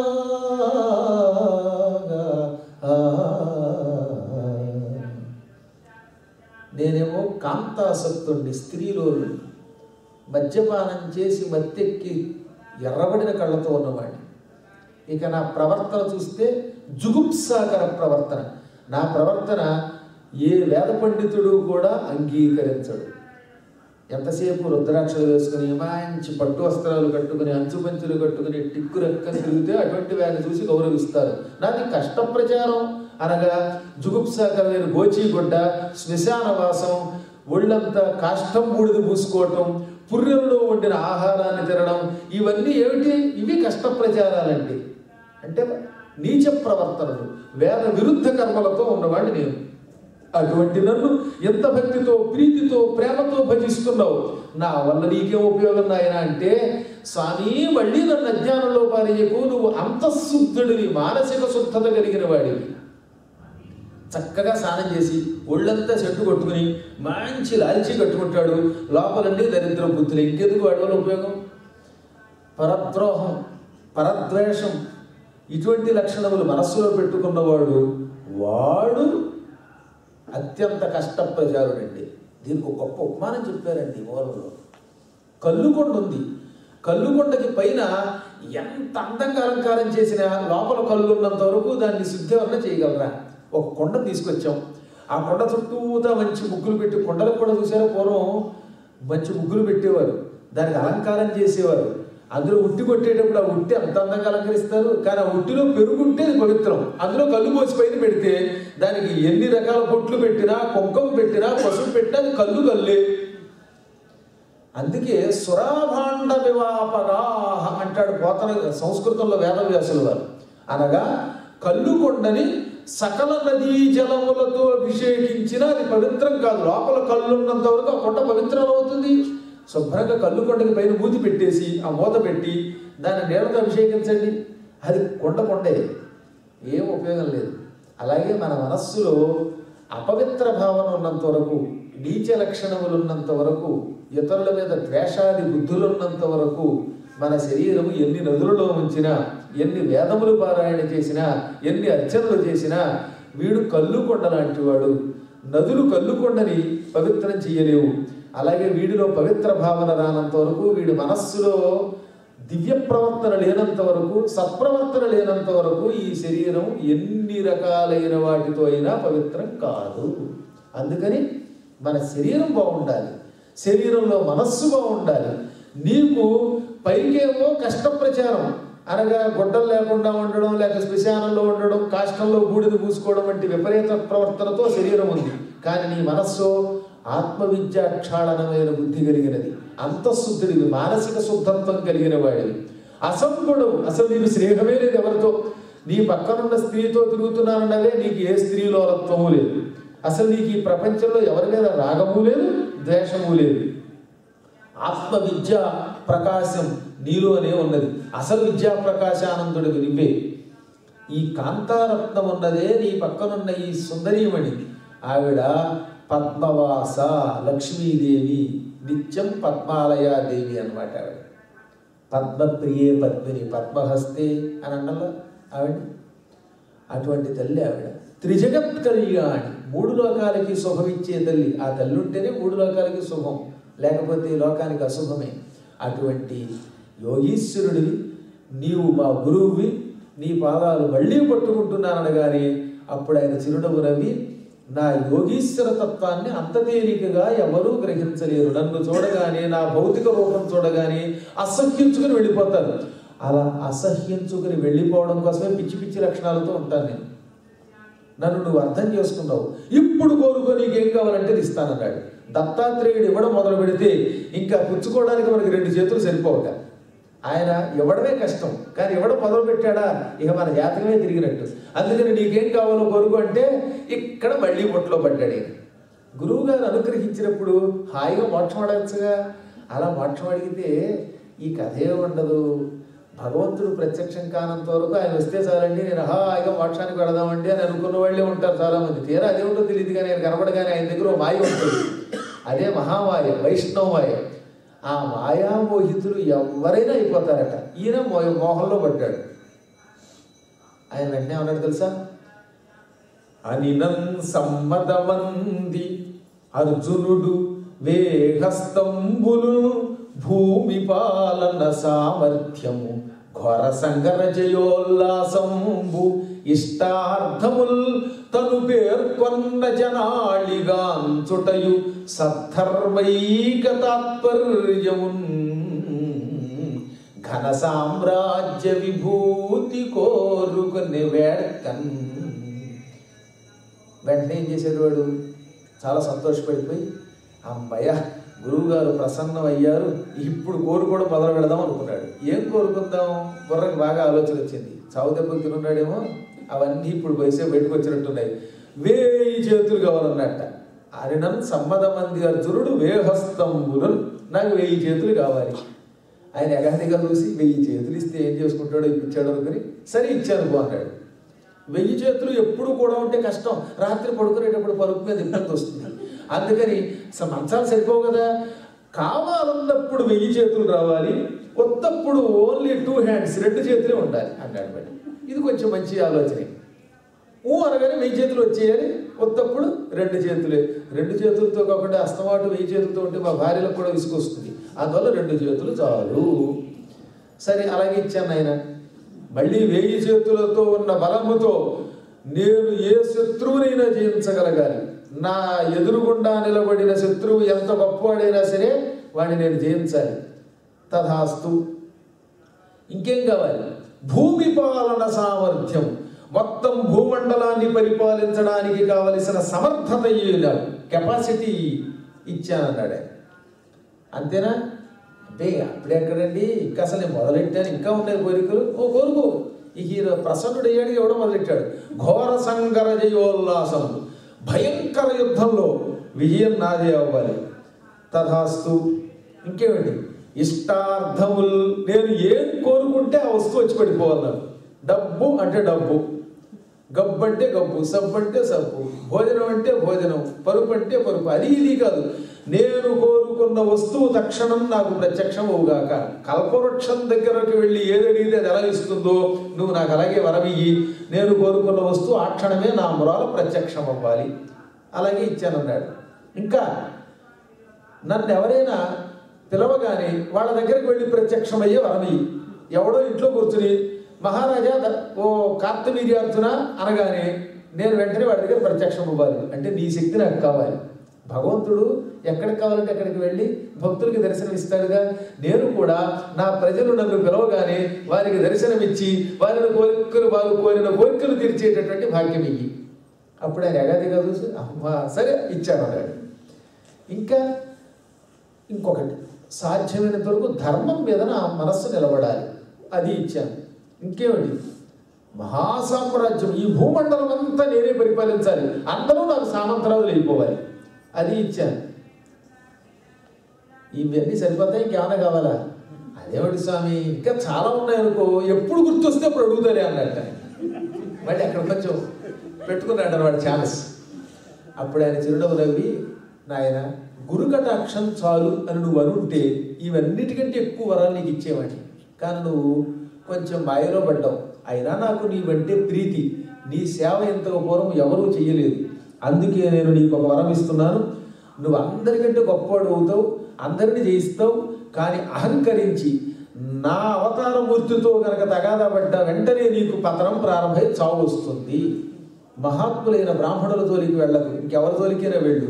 నేనేమో కాంతాసక్తుణ్ణి స్త్రీలో మద్యపానం చేసి మత్తెక్కి ఎర్రబడిన కళ్ళతో ఉన్నవాడిని ఇక నా ప్రవర్తన చూస్తే జుగుప్సాకర ప్రవర్తన నా ప్రవర్తన ఏ వేద పండితుడు కూడా అంగీకరించడు ఎంతసేపు రుద్రాక్షలు వేసుకుని మంచి పట్టు వస్త్రాలు కట్టుకుని అంచు పంచులు కట్టుకుని టిక్కు రెక్కని తిరిగితే అటువంటి వారిని చూసి గౌరవిస్తారు నాది కష్ట ప్రచారం అనగా జుగుప్సాకరమైన గోచీగుడ్డ శ్మశానవాసం ఒళ్ళంతా కాష్టం బూడిద పూసుకోవటం పుర్రెల్లో వండిన ఆహారాన్ని తినడం ఇవన్నీ ఏమిటి ఇవి కష్ట ప్రచారాలండి అంటే నీచ ప్రవర్తనలు వేద విరుద్ధ కర్మలతో ఉన్నవాడిని నేను అటువంటి నన్ను ఎంత భక్తితో ప్రీతితో ప్రేమతో భజిస్తున్నావు నా వల్ల నీకేం ఉపయోగం నాయన అంటే స్వామి మళ్ళీ నన్ను అజ్ఞానంలో పారేయకు నువ్వు అంతఃశుద్ధుడివి మానసిక శుద్ధత కలిగిన వాడివి చక్కగా స్నానం చేసి ఒళ్ళంతా చెట్టు కొట్టుకుని మంచి లాల్చి కట్టుకుంటాడు లోపలన్నీ దరిద్ర బుద్ధులు ఇంకెందుకు వాడి వల్ల ఉపయోగం పరద్రోహం పరద్వేషం ఇటువంటి లక్షణములు మనస్సులో పెట్టుకున్నవాడు వాడు అత్యంత కష్టప్రచారుడండి దీనికి ఒక గొప్ప ఉపమానం చెప్పారండి ఈ మూలంలో కల్లుకొండ ఉంది కల్లుకొండకి పైన ఎంత అందంగా అలంకారం చేసినా లోపల కళ్ళు ఉన్నంత వరకు దాన్ని శుద్ధీకరణ చేయగలరా ఒక కొండ తీసుకొచ్చాం ఆ కొండ చుట్టూతా మంచి ముగ్గులు పెట్టి కొండలకు కూడా చూసారా పూర్వం మంచి ముగ్గులు పెట్టేవారు దానికి అలంకారం చేసేవారు అందులో ఉట్టి కొట్టేటప్పుడు ఆ ఉట్టి అంత అందంగా అలంకరిస్తారు కానీ ఆ ఉట్టిలో పెరుగుంటే అది పవిత్రం అందులో కళ్ళు పోసి పైన పెడితే దానికి ఎన్ని రకాల బొట్లు పెట్టినా కుంకుమ పెట్టినా పసుపు పెట్టినా అది కళ్ళు కల్లే అందుకే సురాభాండ వివాపరాహ అంటాడు పోతన సంస్కృతంలో వేదవ్యాసులు వారు అనగా కల్లుకొండని సకల నదీ జలములతో అభిషేకించిన అది పవిత్రం కాదు లోపల కళ్ళు ఉన్నంత వరకు ఆ కొండ పవిత్రం అవుతుంది శుభ్రంగా కల్లుకొండకి పైన మూతి పెట్టేసి ఆ మూత పెట్టి దాన్ని నీళ్ళతో అభిషేకించండి అది కొండ కొండే ఏం ఉపయోగం లేదు అలాగే మన మనస్సులో అపవిత్ర భావన ఉన్నంత వరకు నీచ లక్షణములు ఉన్నంత వరకు ఇతరుల మీద ద్వేషాది బుద్ధులు ఉన్నంత వరకు మన శరీరము ఎన్ని నదులలో ఉంచినా ఎన్ని వేదములు పారాయణ చేసినా ఎన్ని అర్చనలు చేసినా వీడు కళ్ళు కొండ లాంటి వాడు నదులు కళ్ళు కొండని పవిత్రం చేయలేవు అలాగే వీడిలో పవిత్ర భావన రానంత వరకు వీడి మనస్సులో దివ్య ప్రవర్తన లేనంత వరకు సత్ప్రవర్తన లేనంత వరకు ఈ శరీరం ఎన్ని రకాలైన వాటితో అయినా పవిత్రం కాదు అందుకని మన శరీరం బాగుండాలి శరీరంలో మనస్సు బాగుండాలి నీకు పైకేమో కష్ట ప్రచారం అనగా గుడ్డలు లేకుండా ఉండడం లేక శ్మశానంలో ఉండడం కాష్టంలో బూడిద పూసుకోవడం వంటి విపరీత ప్రవర్తనతో శరీరం ఉంది కానీ నీ మనస్సు ఆత్మవిద్యాక్షాళనమైన బుద్ధి కలిగినది అంతఃశుద్ధుడివి మానసిక శుద్ధత్వం కలిగిన వాడివి అసంగుడు అసలు నీకు స్నేహమే లేదు ఎవరితో నీ పక్కనున్న స్త్రీతో తిరుగుతున్నానన్నదే నీకు ఏ స్త్రీలోలత్వము లేదు అసలు నీకు ఈ ప్రపంచంలో ఎవరి మీద రాగము లేదు ద్వేషము లేదు ఆత్మ విద్య ప్రకాశం నీలోనే ఉన్నది అసలు విద్యా ప్రకాశానందుడివి నువ్వే ఈ కాంతారత్నం ఉన్నదే నీ పక్కనున్న ఈ సుందరీమణి ఆవిడ పద్మవాస లక్ష్మీదేవి నిత్యం పద్మాలయాదేవి అన్నమాట ఆవిడ పద్మప్రియే పద్మిని పద్మహస్తే అని అన్నలా ఆవిడ అటువంటి తల్లి ఆవిడ త్రిజగత్ కళ్యాణి మూడు లోకాలకి శుభమిచ్చే తల్లి ఆ తల్లి ఉంటేనే మూడు లోకాలకి శుభం లేకపోతే ఈ లోకానికి అశుభమే అటువంటి యోగీశ్వరుడివి నీవు మా గురువువి నీ పాదాలు మళ్ళీ పట్టుకుంటున్నాననగానే అప్పుడు ఆయన చిరునవ్వు నవ్వి నా యోగీశ్వర తత్వాన్ని అంత తేలికగా ఎవరూ గ్రహించలేరు నన్ను చూడగానే నా భౌతిక రూపం చూడగానే అసహ్యించుకుని వెళ్ళిపోతారు అలా అసహ్యించుకుని వెళ్ళిపోవడం కోసమే పిచ్చి పిచ్చి లక్షణాలతో ఉంటాను నేను నన్ను నువ్వు అర్థం చేసుకున్నావు ఇప్పుడు కోరుకో నీకేం కావాలంటే ఇది ఇస్తానన్నాడు దత్తాత్రేయుడు ఇవ్వడం మొదలు పెడితే ఇంకా పుచ్చుకోవడానికి మనకి రెండు చేతులు సరిపోవట ఆయన ఇవ్వడమే కష్టం కానీ ఇవ్వడం మొదలు పెట్టాడా ఇక మన జాతకమే తిరిగినట్టు అందుకని నీకేం కావాలో కోరుకో అంటే ఇక్కడ మళ్ళీ బొట్లో పడ్డాడు ఈయన. గురువు గారు అనుగ్రహించినప్పుడు హాయిగా మోక్షం అడగచ్చుగా అలా మోక్షం అడిగితే ఈ కథే ఉండదు భగవంతుడు ప్రత్యక్షం కానంత వరకు ఆయన వస్తే చాలండి నేను హాయిగా మోక్షానికి వెళదామండి అని అనుకున్న వాళ్ళే ఉంటారు చాలామంది తీరా అదేమిటో తెలియదు కానీ ఆయన కనపడగానే ఆయన దగ్గర ఓ మాయ ఉంటుంది అదే మహామాయ వైష్ణవ మాయ ఆ మాయామోహితులు ఎవరైనా అయిపోతారట ఈయన మో మోహంలో పడ్డాడు ఆయన వెంటనే ఉన్నాడు తెలుసా అనినం సమ్మదమంది అర్జునుడు వేహస్తంబులు భూమి పాలన సామర్థ్యము ఘోర సంగర జయోల్లాసంబు ఇష్టార్థముల్ తను పేర్కొన్న జనాళిగాంచుటయు సద్ధర్మైక తాత్పర్యమున్ ఘన సామ్రాజ్య విభూతి కోరుకుని వేడకన్ వెంటనే ఏం చేశాడు వాడు చాలా సంతోషపడిపోయి అమ్మయ్య గురువుగారు ప్రసన్నం అయ్యారు ఇప్పుడు కోరుకోవడం మొదలు పెడదాం అనుకున్నాడు ఏం కోరుకుందాం బుర్రకు బాగా ఆలోచన వచ్చింది చావు దెబ్బలు తినున్నాడేమో అవన్నీ ఇప్పుడు వయసే బయటకు వచ్చినట్టున్నాయి వేయి చేతులు కావాలన్నట్ట అరినం సమ్మదమంది అర్జునుడు వేహస్తంబులను నాకు వెయ్యి చేతులు కావాలి ఆయన ఎగాదిగా చూసి వెయ్యి చేతులు ఇస్తే ఏం చేసుకుంటాడో ఇప్పించాడు అనుకుని సరే ఇచ్చాను పో అన్నాడు వెయ్యి చేతులు ఎప్పుడు కూడా ఉంటే కష్టం రాత్రి పడుకునేటప్పుడు పరుపు మీద ఇబ్బంది వస్తుంది అందుకని స- మంచాలు సరిపోవు కదా కావాలన్నప్పుడు వెయ్యి చేతులు రావాలి కొత్తప్పుడు ఓన్లీ టూ హ్యాండ్స్ రెండు చేతులే ఉండాలి అన్నాడు మరి ఇది కొంచెం మంచి ఆలోచనే ఊ అనగానే వెయ్యి చేతులు వచ్చేయాలి ఉత్తప్పుడు రెండు చేతులే రెండు చేతులతో కాకుండా అస్తమాటు వెయ్యి చేతులతో ఉంటే మా భార్యలకు కూడా విసుకొస్తుంది అందువల్ల రెండు చేతులు చాలు సరే అలాగే ఇచ్చాను ఆయన మళ్ళీ వెయ్యి చేతులతో ఉన్న బలముతో నేను ఏ శత్రువునైనా జయించగలగాలి నా ఎదురుగుండా నిలబడిన శత్రువు ఎంత గొప్పవాడైనా సరే వాడిని నేను జయించాలి తథాస్తు ఇంకేం కావాలి భూమి పాలన సామర్థ్యం మొత్తం భూమండలాన్ని పరిపాలించడానికి కావలసిన సమర్థత కెపాసిటీ ఇచ్చానన్నాడు ఆయన. అంతేనా అంటే అప్పుడే ఎక్కడండి ఇంకా అసలు నేను మొదలెట్టాను ఇంకా ఉన్నాయి కోరికలు ఓ కోరుకో ఈ హీరో ప్రసన్నుడు అయ్యాడు ఎవడో మొదలెట్టాడు ఘోర సంగర జయోల్లాసం భయంకర యుద్ధంలో విజయం నాదే అవ్వాలి తథాస్తు ఇంకేమిటి ఇష్టార్థములు నేను ఏం కోరుకుంటే ఆ వస్తువు వచ్చి పడిపోవాలి నాకు డబ్బు అంటే డబ్బు గబ్బు అంటే గబ్బు సబ్బు అంటే సబ్బు భోజనం అంటే భోజనం పరుపు అంటే పరుపు అది ఇది కాదు నేను కోరుకున్న వస్తువు తక్షణం నాకు ప్రత్యక్షం అవుగాక కల్పవృక్షం దగ్గరకు వెళ్ళి ఏది అడిగితే అది ఎలా ఇస్తుందో నువ్వు నాకు అలాగే వరమియ్యి నేను కోరుకున్న వస్తువు ఆ క్షణమే నా మురాల ప్రత్యక్షం అవ్వాలి అలాగే ఇచ్చానన్నాడు ఇంకా నన్ను ఎవరైనా పిలవగానే వాళ్ళ దగ్గరికి వెళ్ళి ప్రత్యక్షమయ్యే వరమి ఎవడో ఇంట్లో కూర్చుని మహారాజా ద- ఓ కార్తవీర్యార్జున అనగానే నేను వెంటనే వాడి దగ్గర ప్రత్యక్షం అవ్వాలి అంటే నీ శక్తి నాకు కావాలి భగవంతుడు ఎక్కడికి కావాలంటే అక్కడికి వెళ్ళి భక్తులకి దర్శనం ఇస్తాడుగా నేను కూడా నా ప్రజలు నన్ను పిలవగానే వారికి దర్శనమిచ్చి వారిని కోరికలు వారు కోరిన కోరికలు తీర్చేటటువంటి భాగ్యం ఇయ్యి అప్పుడు ఆయన ఎగాదిగా చూసి అమ్మా సరే ఇచ్చాను అన్నాడు ఇంకా ఇంకొకటి సాధ్యమైనంత వరకు ధర్మం మీద నా మనస్సు నిలబడాలి అది ఇచ్చాను ఇంకేమిటి మహాసామ్రాజ్యం ఈ భూమండలం అంతా నేనే పరిపాలించాలి అందరూ నాకు సామంతరాజులు అయిపోవాలి అది ఇచ్చాను ఇవన్నీ సరిపోతాయి ఇంకేమైనా కావాలా అదేమిటి స్వామి ఇంకా చాలా ఉన్నాయనుకో ఎప్పుడు గుర్తొస్తే అప్పుడు అడుగుతారే అన్నట్ట మళ్ళీ అక్కడ కొంచెం పెట్టుకున్నాడు వాడు ఛాన్స్ అప్పుడు ఆయన చిరునవ్వు నవ్వి నాయన గురు కటాక్షం చాలు అని నువ్వు అనుంటే ఇవన్నిటికంటే ఎక్కువ వరాలు నీకు ఇచ్చేవాడిని కానీ నువ్వు కొంచెం మాయలో పడ్డావు అయినా నాకు నీవంటే ప్రీతి నీ సేవ ఇంతకు పూర్వం ఎవరూ చెయ్యలేదు అందుకే నేను నీకు ఒక వరం ఇస్తున్నాను నువ్వు అందరికంటే గొప్పవాడు అవుతావు అందరిని జయిస్తావు కానీ అహంకరించి నా అవతార మూర్తితో గనక తగాదా పడ్డా వెంటనే నీకు పతనం ప్రారంభమై చావు వస్తుంది మహాత్ములైన బ్రాహ్మణుల జోలికి వెళ్ళకు ఇంకెవరి జోలికైనా వెళ్ళు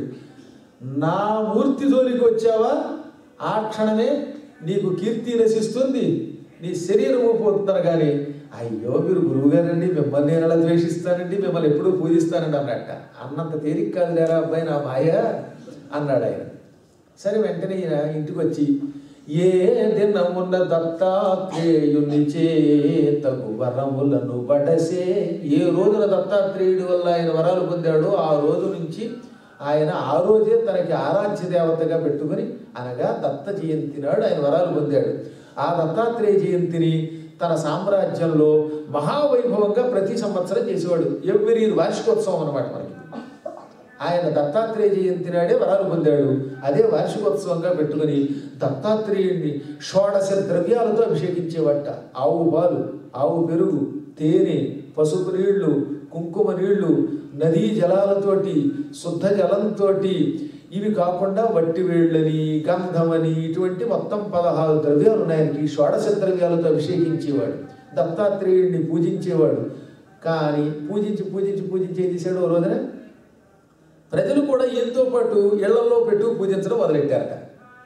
నా మూర్తి జోలికి వచ్చావా ఆ క్షణమే నీకు కీర్తి నశిస్తుంది నీ శరీరము పోతున్నారు కానీ అయ్యో మీరు గురువు గారండి మిమ్మల్ని నేను ఎలా ద్వేషిస్తానండి మిమ్మల్ని ఎప్పుడూ పూజిస్తానండి అన్నట్ట అన్నంత తేలిక కాదు లేరా అబ్బాయి నా మాయ అన్నాడు ఆయన సరే వెంటనే ఈయన ఇంటికి వచ్చి ఏ దినమున్న దత్తాత్రేయుని చేతగు వరములను బడసే ఏ రోజున దత్తాత్రేయుడి వల్ల ఆయన వరాలు పొందాడో ఆ రోజు నుంచి ఆయన ఆ రోజే తనకి ఆరాధ్య దేవతగా పెట్టుకుని అనగా దత్త జయంతి నాడు ఆయన వరాలు పొందాడు ఆ దత్తాత్రేయ జయంతిని తన సామ్రాజ్యంలో మహావైభవంగా ప్రతి సంవత్సరం చేసేవాడు ఎవ్రీ వార్షికోత్సవం అన్నమాట మనకి ఆయన దత్తాత్రేయ జయంతి నాడే వరాలు పొందాడు అదే వార్షికోత్సవంగా పెట్టుకుని దత్తాత్రేయుడిని షోడశ ద్రవ్యాలతో అభిషేకించేవట ఆవు పాలు ఆవు పెరుగు తేనె పసుపు నీళ్లు కుంకుమ నీళ్లు నదీ జలాలతోటి శుద్ధ జలంతో ఇవి కాకుండా వట్టి వేళ్ళని గంధమని ఇటువంటి మొత్తం పదహారు ద్రవ్యాలు ఉన్నాయనికి షోడశ ద్రవ్యాలతో అభిషేకించేవాడు దత్తాత్రేయుడిని పూజించేవాడు కానీ పూజించి పూజించి పూజించి ఏం చేశాడు ఓ రోజున ప్రజలు కూడా ఈయనతో పాటు ఇళ్లలో పెట్టు పూజించడం మొదలెట్టారట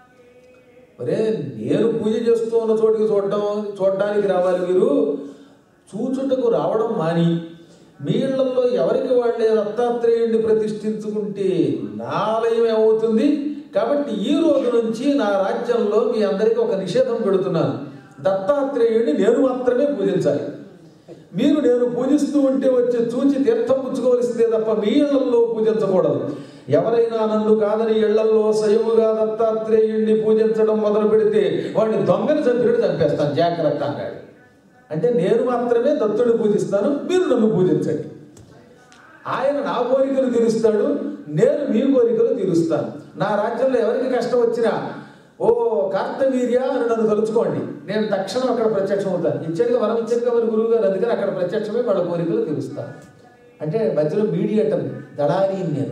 ఒరే నేను పూజ చేస్తూ ఉన్న చోటికి చూడడం చూడడానికి రావాలి మీరు చూచుటకు రావడం మాని మీ ఇళ్లలో ఎవరికి వాళ్ళే దత్తాత్రేయుడిని ప్రతిష్ఠించుకుంటే నా ఆలయం ఏమవుతుంది కాబట్టి ఈ రోజు నుంచి నా రాజ్యంలో మీ అందరికీ ఒక నిషేధం పెడుతున్నాను దత్తాత్రేయుడిని నేను మాత్రమే పూజించాలి మీరు నేను పూజిస్తూ ఉంటే వచ్చి చూచి తీర్థం పుచ్చుకోవలసిందే తప్ప మీ ఇళ్లలో పూజించకూడదు ఎవరైనా నన్ను కాదని ఇళ్లలో స్వయముగా దత్తాత్రేయుణ్ణి పూజించడం మొదలు పెడితే వాడిని దొంగని చంపినట్టు చంపేస్తాను జాగ్రత్త అన్నాడు అంటే నేను మాత్రమే దత్తుడిని పూజిస్తాను మీరు నన్ను పూజించండి ఆయన నా కోరికలు తీరుస్తాడు నేను మీ కోరికలు తీరుస్తాను నా రాజ్యంలో ఎవరికి కష్టం వచ్చినా ఓ కార్తవీర్య అని నన్ను తలుచుకోండి నేను తక్షణం అక్కడ ప్రత్యక్షం అవుతాను ఇచ్చాడుగా వరం ఇచ్చాడుగా మరి గురువు గారు అందుకని అక్కడ ప్రత్యక్షమే వాళ్ళ కోరికలు తీరుస్తాను అంటే మధ్యలో మీడియేటర్ దళారీ నేను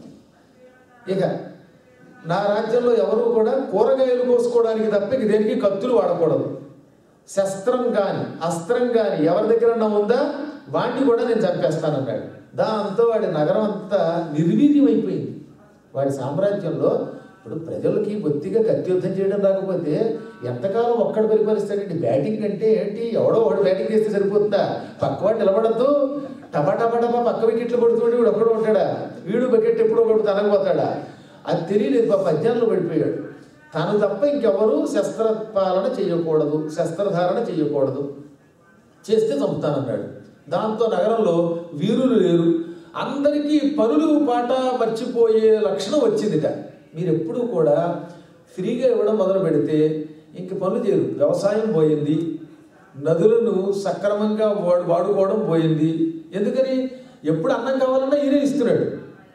ఇక నా రాజ్యంలో ఎవరు కూడా కూరగాయలు కోసుకోవడానికి తప్ప ఇక దేనికి కత్తులు వాడకూడదు శస్త్రం కానీ అస్త్రం కానీ ఎవరి దగ్గర ఉందా వాడిని కూడా నేను చంపేస్తానన్నాడు దాంతో వాడి నగరం అంతా నిర్వీర్యం అయిపోయింది వాడి సామ్రాజ్యంలో ఇప్పుడు ప్రజలకి బొత్తిగా కత్యుద్ధం చేయడం రాకపోతే ఎంతకాలం ఒక్కడు పరిపాలిస్తాడండి బ్యాటింగ్ అంటే ఏంటి ఎవడో వాడు బ్యాటింగ్ చేస్తే సరిపోతుందా పక్కవాడు నిలబడద్దు టపా టపా టపా పక్క వికెట్లు కొడుతుంటే వీడు ఒక్కడు ఉంటాడా వీడు బకెట్ ఎప్పుడో ఒకటి తనకపోతాడా అది తెలియలేదు పాప అజ్ఞానంలో పడిపోయాడు తాను తప్ప ఇంకెవరూ శస్త్రపాలన చేయకూడదు శస్త్రధారణ చేయకూడదు చేస్తే చంపుతానన్నాడు దాంతో నగరంలో వీరులు లేరు అందరికీ పనులు పాట మర్చిపోయే లక్షణం వచ్చిందిట మీరు ఎప్పుడూ కూడా ఫ్రీగా ఇవ్వడం మొదలు పెడితే ఇంక పనులు చేయరు వ్యవసాయం పోయింది నదులను సక్రమంగా వాడు వాడుకోవడం పోయింది ఎందుకని ఎప్పుడు అన్నం కావాలన్నా ఈయనే ఇస్తున్నాడు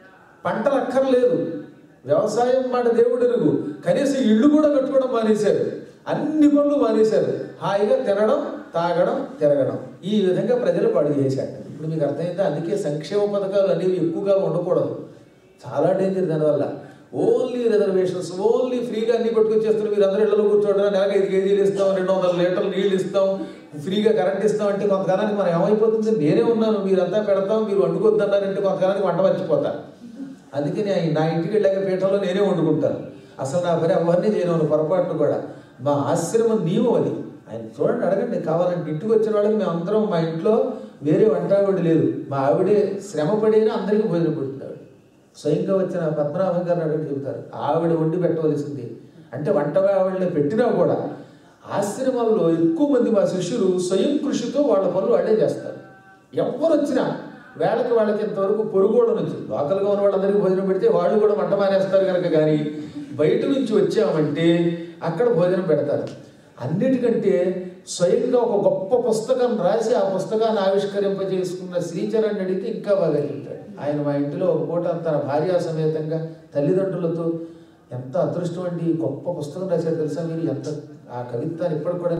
పంటలు అక్కర్లేదు వ్యవసాయం మాట దేవుడు ఎరుగు కనీసం ఇళ్ళు కూడా కట్టుకోవడం మానేశారు అన్ని పనులు మానేశారు హాయిగా తినడం తాగడం తిరగడం ఈ విధంగా ప్రజలు పాడు చేశారు ఇప్పుడు మీకు అర్థమైతే అందుకే సంక్షేమ పథకాలు అనేవి ఎక్కువగా ఉండకూడదు చాలా డేంజర్ దానివల్ల ఓన్లీ రిజర్వేషన్స్ ఓన్లీ ఫ్రీగా అన్ని పట్టుకొచ్చేస్తున్నారు మీరు అందరూ ఇళ్లలో కూర్చోవడం నెలకు ఐదు కేజీలు ఇస్తాం రెండు వందల లీటర్లు నీళ్ళు ఇస్తాం ఫ్రీగా కరెంట్ ఇస్తాం అంటే కొంతకాలానికి మనం ఏమైపోతుంది నేనే ఉన్నాను మీరంతా పెడతాం మీరు వండుకొద్దన్నారంటే కొంతకాలానికి వంట మర్చిపోతా అందుకే నేను నా ఇంటికి వెళ్ళాక పీఠంలో నేనే వండుకుంటాను అసలు నా పని అవన్నీ చేయను పొరపాట్లు కూడా మా ఆశ్రమం నియమం అది ఆయన చూడండి అడగండి కావాలంటే ఇంటికి వచ్చిన వాళ్ళకి మేము అందరం మా ఇంట్లో వేరే వంట ఆవిడ లేదు మా ఆవిడే శ్రమ పడినా అందరికీ భోజనం పెడుతుంది ఆవిడ స్వయంగా వచ్చిన పద్మనాభం గారిని అడిగి చెబుతారు ఆవిడ వండి పెట్టవలసింది అంటే వంట ఆవిడని పెట్టినా కూడా ఆశ్రమంలో ఎక్కువ మంది మా శిష్యులు స్వయం కృషితో వాళ్ళ పనులు వాళ్ళే చేస్తారు ఎవరు వచ్చినా వేళకి వాళ్ళకి ఇంతవరకు పొరుగుడ నుంచి లోకల్గా ఉన్న వాళ్ళందరికీ భోజనం పెడితే వాళ్ళు కూడా వంట మానేస్తారు కనుక కానీ బయట నుంచి వచ్చామంటే అక్కడ భోజనం పెడతారు అన్నిటికంటే స్వయంగా ఒక గొప్ప పుస్తకం రాసి ఆ పుస్తకాన్ని ఆవిష్కరింపజేసుకున్న శ్రీచరణ్ అడిగితే ఇంకా బాగా చెప్తాడు ఆయన మా ఇంటిలో ఒక పూట తన భార్యా సమేతంగా తల్లిదండ్రులతో ఎంత అదృష్టం అండి గొప్ప పుస్తకం రాశారు తెలుసా మీరు ఎంత ఆ కవిత్వాన్ని ఇప్పటికి కూడా